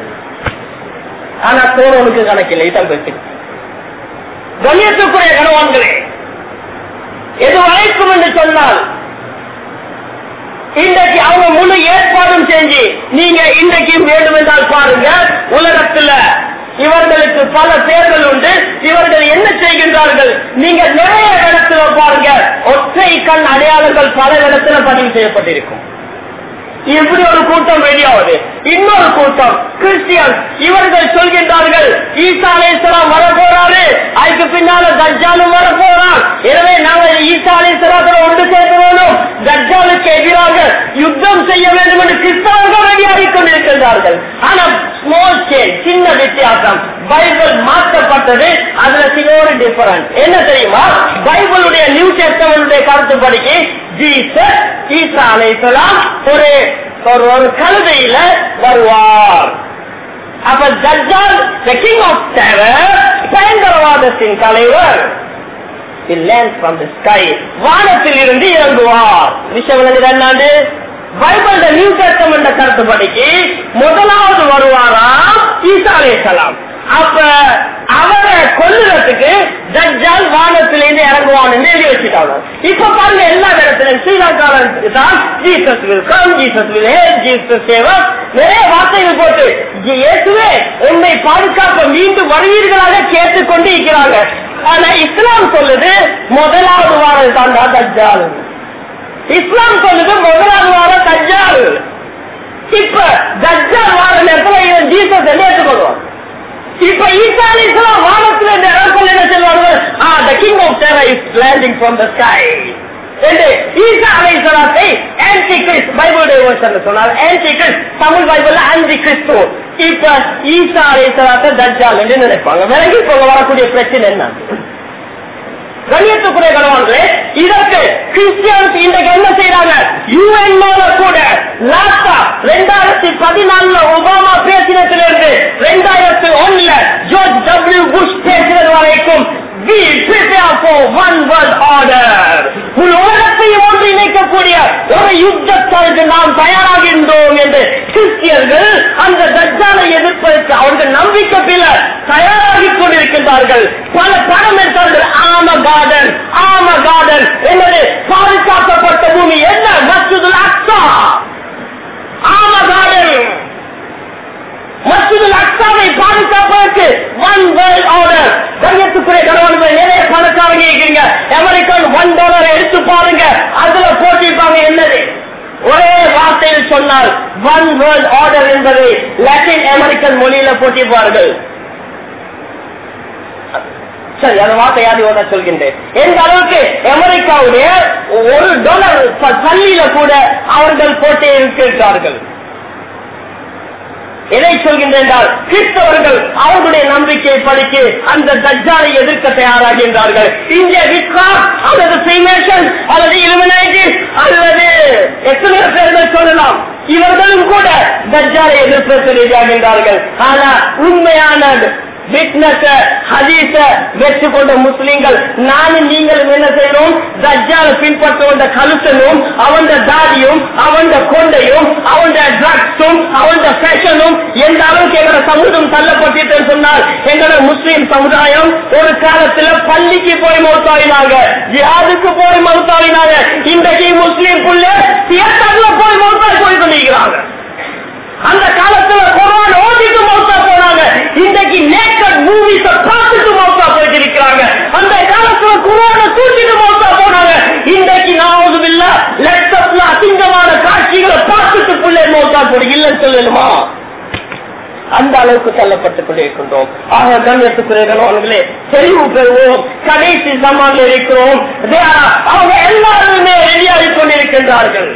Speaker 1: ஆனா கோரவனுக்கு கணக்கில்லை இதான் பேச்சு கண்ணியத்துக்குரிய கணவான்களே எது வரைக்கும் என்று சொன்னால் இன்றைக்கு அவங்க முழு ஏற்பாடும் செஞ்சு நீங்க இன்றைக்கும் வேண்டும் என்றால் பாருங்க உலகத்துல இவர்களுக்கு பல பேர்கள் உண்டு இவர்கள் என்ன செய்கின்றார்கள் நீங்க நிறைய இடத்துல பாருங்க ஒற்றை கண் அடையாளங்கள் பல இடத்துல பதிவு செய்யப்பட்டிருக்கும் இப்படி ஒரு கூட்டம் வெளியாவது இன்னொரு கூட்டம் கிறிஸ்டியன் இவர்கள் சொல்கின்றார்கள் ஈசா அலேஸ்வரம் வர போறாரு அதுக்கு பின்னால தஜ்ஜாலும் வர போறான் எனவே நாங்கள் ஈசா அலேஸ்வரத்தில் ஒன்று சேர்க்க வேண்டும் தஜ்ஜாலுக்கு எதிராக யுத்தம் செய்ய வேண்டும் என்று கிறிஸ்தவர்கள் ரெடியாகி கொண்டிருக்கின்றார்கள் ஆனா ஸ்மால் சேஞ்ச் சின்ன வித்தியாசம் பைபிள் மாற்றப்பட்டது அதுல சில ஒரு டிஃபரன்ஸ் என்ன தெரியுமா பைபிளுடைய நியூ டெஸ்டமெண்டுடைய கருத்துப்படிக்கு ஜீசஸ் ஈசா அலைசலாம் ஒரு ஒரு ஒரு கழுதையில வருவார் அப்ப தஜ்ஜால் the king of terror பயங்கரவாதத்தின் தலைவர் He lands from the sky. வானத்தில் இருந்து இறங்குவார் விஷயம் விளங்குது என்னாண்டு பைபிள் நியூ டெஸ்டமெண்ட் கருத்துப்படிக்கு முதலாவது வருவாராம் ஈசா அலைஹிஸ்ஸலாம் அப்ப அவரை கொல்லுறதுக்கு தஜ்ஜால் வானத்திலிருந்து இறங்குவான் எழுதி வச்சுட்டாங்க இப்ப பாருங்க எல்லா இடத்துலயும் ஸ்ரீலங்கால தான் Jesus will come Jesus will hate Jesus saves நிறைய வார்த்தைகள் போட்டு இயேசுவே உன்னை பாதுகாக்க மீண்டும் வருவீர்களாக கேட்டுக்கொண்டு இருக்கிறாங்க ஆனா இஸ்லாம் சொல்லுது முதலாவது வாரம் தான் தஜ்ஜால் இஸ்லாம் சொல்லுது முதலாவது வாரம் தஜ்ஜால் இப்ப தஜ்ஜால் வார நேரத்துல இவன் ஜீசஸ் என்ன ஏற்றுக்கொள்வான் இப்ப ஈசா அலிஸ்லாம் வானத்துல இந்த இடத்துல என்ன சொல்லுவாங்க ah the king of terror is landing from the sky என்று ஈசா அலைஹிஸ்ஸலாத்தை ஆன்டி கிறிஸ்ட் பைபிளுடைய வேர்ஷன் சொன்னார் ஆன்டி கிறிஸ்ட் தமிழ் பைபிள்ல ஆன்டி கிறிஸ்து இப்ப ஈசா அலைஹிஸ்ஸலாத்தை தஜ்ஜால் என்று நினைப்பாங்க விலகி போக வரக்கூடிய பிரச்சனை என்ன கண்ணியத்துக்குரிய கணவான்களே இதற்கு கிறிஸ்டியன்ஸ் இன்றைக்கு என்ன செய்யறாங்க யூஎன் கூட லாஸ்டா ரெண்டாயிரத்தி பதினாலுல ஒபாமா பேசினத்திலிருந்து ரெண்டாயிரத்தி ஒண்ணுல ஜோர்ஜ் டபிள்யூ புஷ் பேசினது வரைக்கும் we prepare for one world order உன் உலகத்தையும் ஒன்றிணைக்கக்கூடிய ஒரு யுத்தத்திற்கு நாம் தயாராகின்றோம் என்று கிறிஸ்தியர்கள் அந்த தஜ்ஜாலை எதிர்ப்பதற்கு அவர்கள் நம்பிக்கை பில தயாராகி கொண்டிருக்கின்றார்கள் பல பணம் எடுத்தார்கள் ஆம கார்டன் ஆம கார்டன் என்பது பாதுகாக்கப்பட்ட பூமி என்ன மசூதுல் அக்ஸா ஆம கார்டன் மசூதுல் அக்ஸாவை பாதுகாப்பதற்கு ஒன் வேர்ல்ட் ஆர்டர் கண்ணியத்துக்குரிய கணவன்கள் நிறைய பணக்காரங்க இருக்கீங்க அமெரிக்கன் ஒன் டாலர் எடுத்து பாருங்க அதுல போட்டிருப்பாங்க என்னது ஒரே வார்த்தையில் சொன்னால் ஒன் வேர்ல்ட் ஆர்டர் என்பதை லட்டின் அமெரிக்கன் மொழியில போட்டிருப்பார்கள் சரி அந்த வார்த்தையாவது ஒன்றை சொல்கின்றேன் எந்த அளவுக்கு அமெரிக்காவுடைய ஒரு டாலர் பள்ளியில கூட அவர்கள் போட்டி இருக்கிறார்கள் எதை சொல்கின்றேன் என்றால் கிறிஸ்தவர்கள் அவர்களுடைய நம்பிக்கையை படித்து அந்த தஜ்ஜாலை எதிர்க்க தயாராகின்றார்கள் இங்கே விக்ரா அல்லது ஃப்ரீமேஷன் அல்லது இலுமினேட்டி அல்லது எத்தனையோ பேர்கள் சொல்லலாம் இவர்களும் கூட தஜ்ஜாலை எதிர்ப்பு ரீதியாகின்றார்கள் ஆனா உண்மையான விட்னஸ ஹதீஸ வெற்றி கொண்ட முஸ்லிம்கள் நானும் நீங்களும் என்ன செய்யணும் தஜ்ஜால பின்பற்றுவந்த கழுத்தனும் அவன் தாடியும் அவன் கொண்டையும் அவன் ட்ரக்ஸும் அவன் ஃபேஷனும் எந்த அளவுக்கு எங்களோட சமூகம் தள்ளப்பட்டு சொன்னால் எங்களோட முஸ்லிம் சமுதாயம் ஒரு காலத்துல பள்ளிக்கு போய் மௌத்தாவினாங்க ஜிஹாதுக்கு போய் மௌத்தாவினாங்க இன்றைக்கு முஸ்லீம் புள்ள தியேட்டர்ல போய் மௌத்தாய் போய் கொண்டிருக்கிறாங்க அந்த காலத்துல குரான் ஓதிட்டு மௌத்தா போனாங்க இன்றைக்கு நேக்கட் மூவிஸ பார்த்துட்டு மௌத்தா போயிட்டு இருக்கிறாங்க அந்த காலத்துல குரான தூக்கிட்டு மௌத்தா போனாங்க இன்றைக்கு நாவது இல்ல லட்சத்துல அசிங்கமான காட்சிகளை பார்த்துட்டு பிள்ளை மௌத்தா போடு இல்லைன்னு சொல்லணுமா அந்த அளவுக்கு தள்ளப்பட்டுக் கொண்டிருக்கின்றோம் ஆக கண்ணியத்துக்குரிய கணவன்களே தெளிவு பெறுவோம் கடைசி சமாளில் இருக்கிறோம் அவங்க எல்லாருமே ரெடியாகி கொண்டிருக்கின்றார்கள்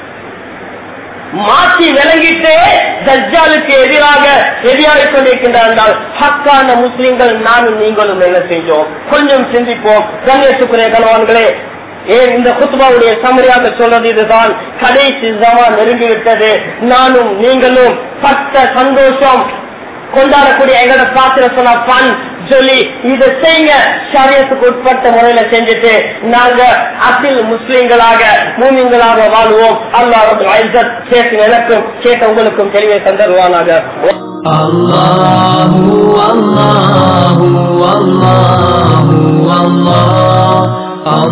Speaker 1: மாற்றி விளங்கிட்டு தஜ்ஜாலுக்கு எதிராக எதிராக கொண்டிருக்கின்றார்கள் ஹக்கான முஸ்லிம்கள் நானும் நீங்களும் என்ன செஞ்சோம் கொஞ்சம் சிந்திப்போம் கண்ணியத்துக்குரிய கணவான்களே ஏன் இந்த குத்துபாவுடைய சமரியாக சொல்றது இதுதான் கடைசி ஜமான் நெருங்கிவிட்டது நானும் நீங்களும் பட்ட சந்தோஷம் கொண்டாடக்கூடிய எங்களோட பாத்திர சொன்னா பண் சொல்லி இதை செய்யுங்க சரியத்துக்கு உட்பட்ட முறையில செஞ்சுட்டு நாங்க அசில் முஸ்லிம்களாக மூமிங்களாக வாழ்வோம் அல்லாஹ் சேர்த்து எனக்கும் கேட்ட உங்களுக்கும் தெளிவை தந்தருவானாக
Speaker 2: الله والله والله والله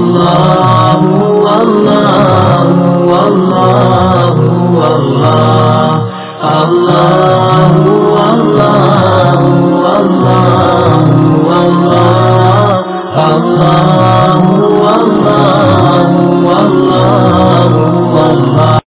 Speaker 2: الله والله والله والله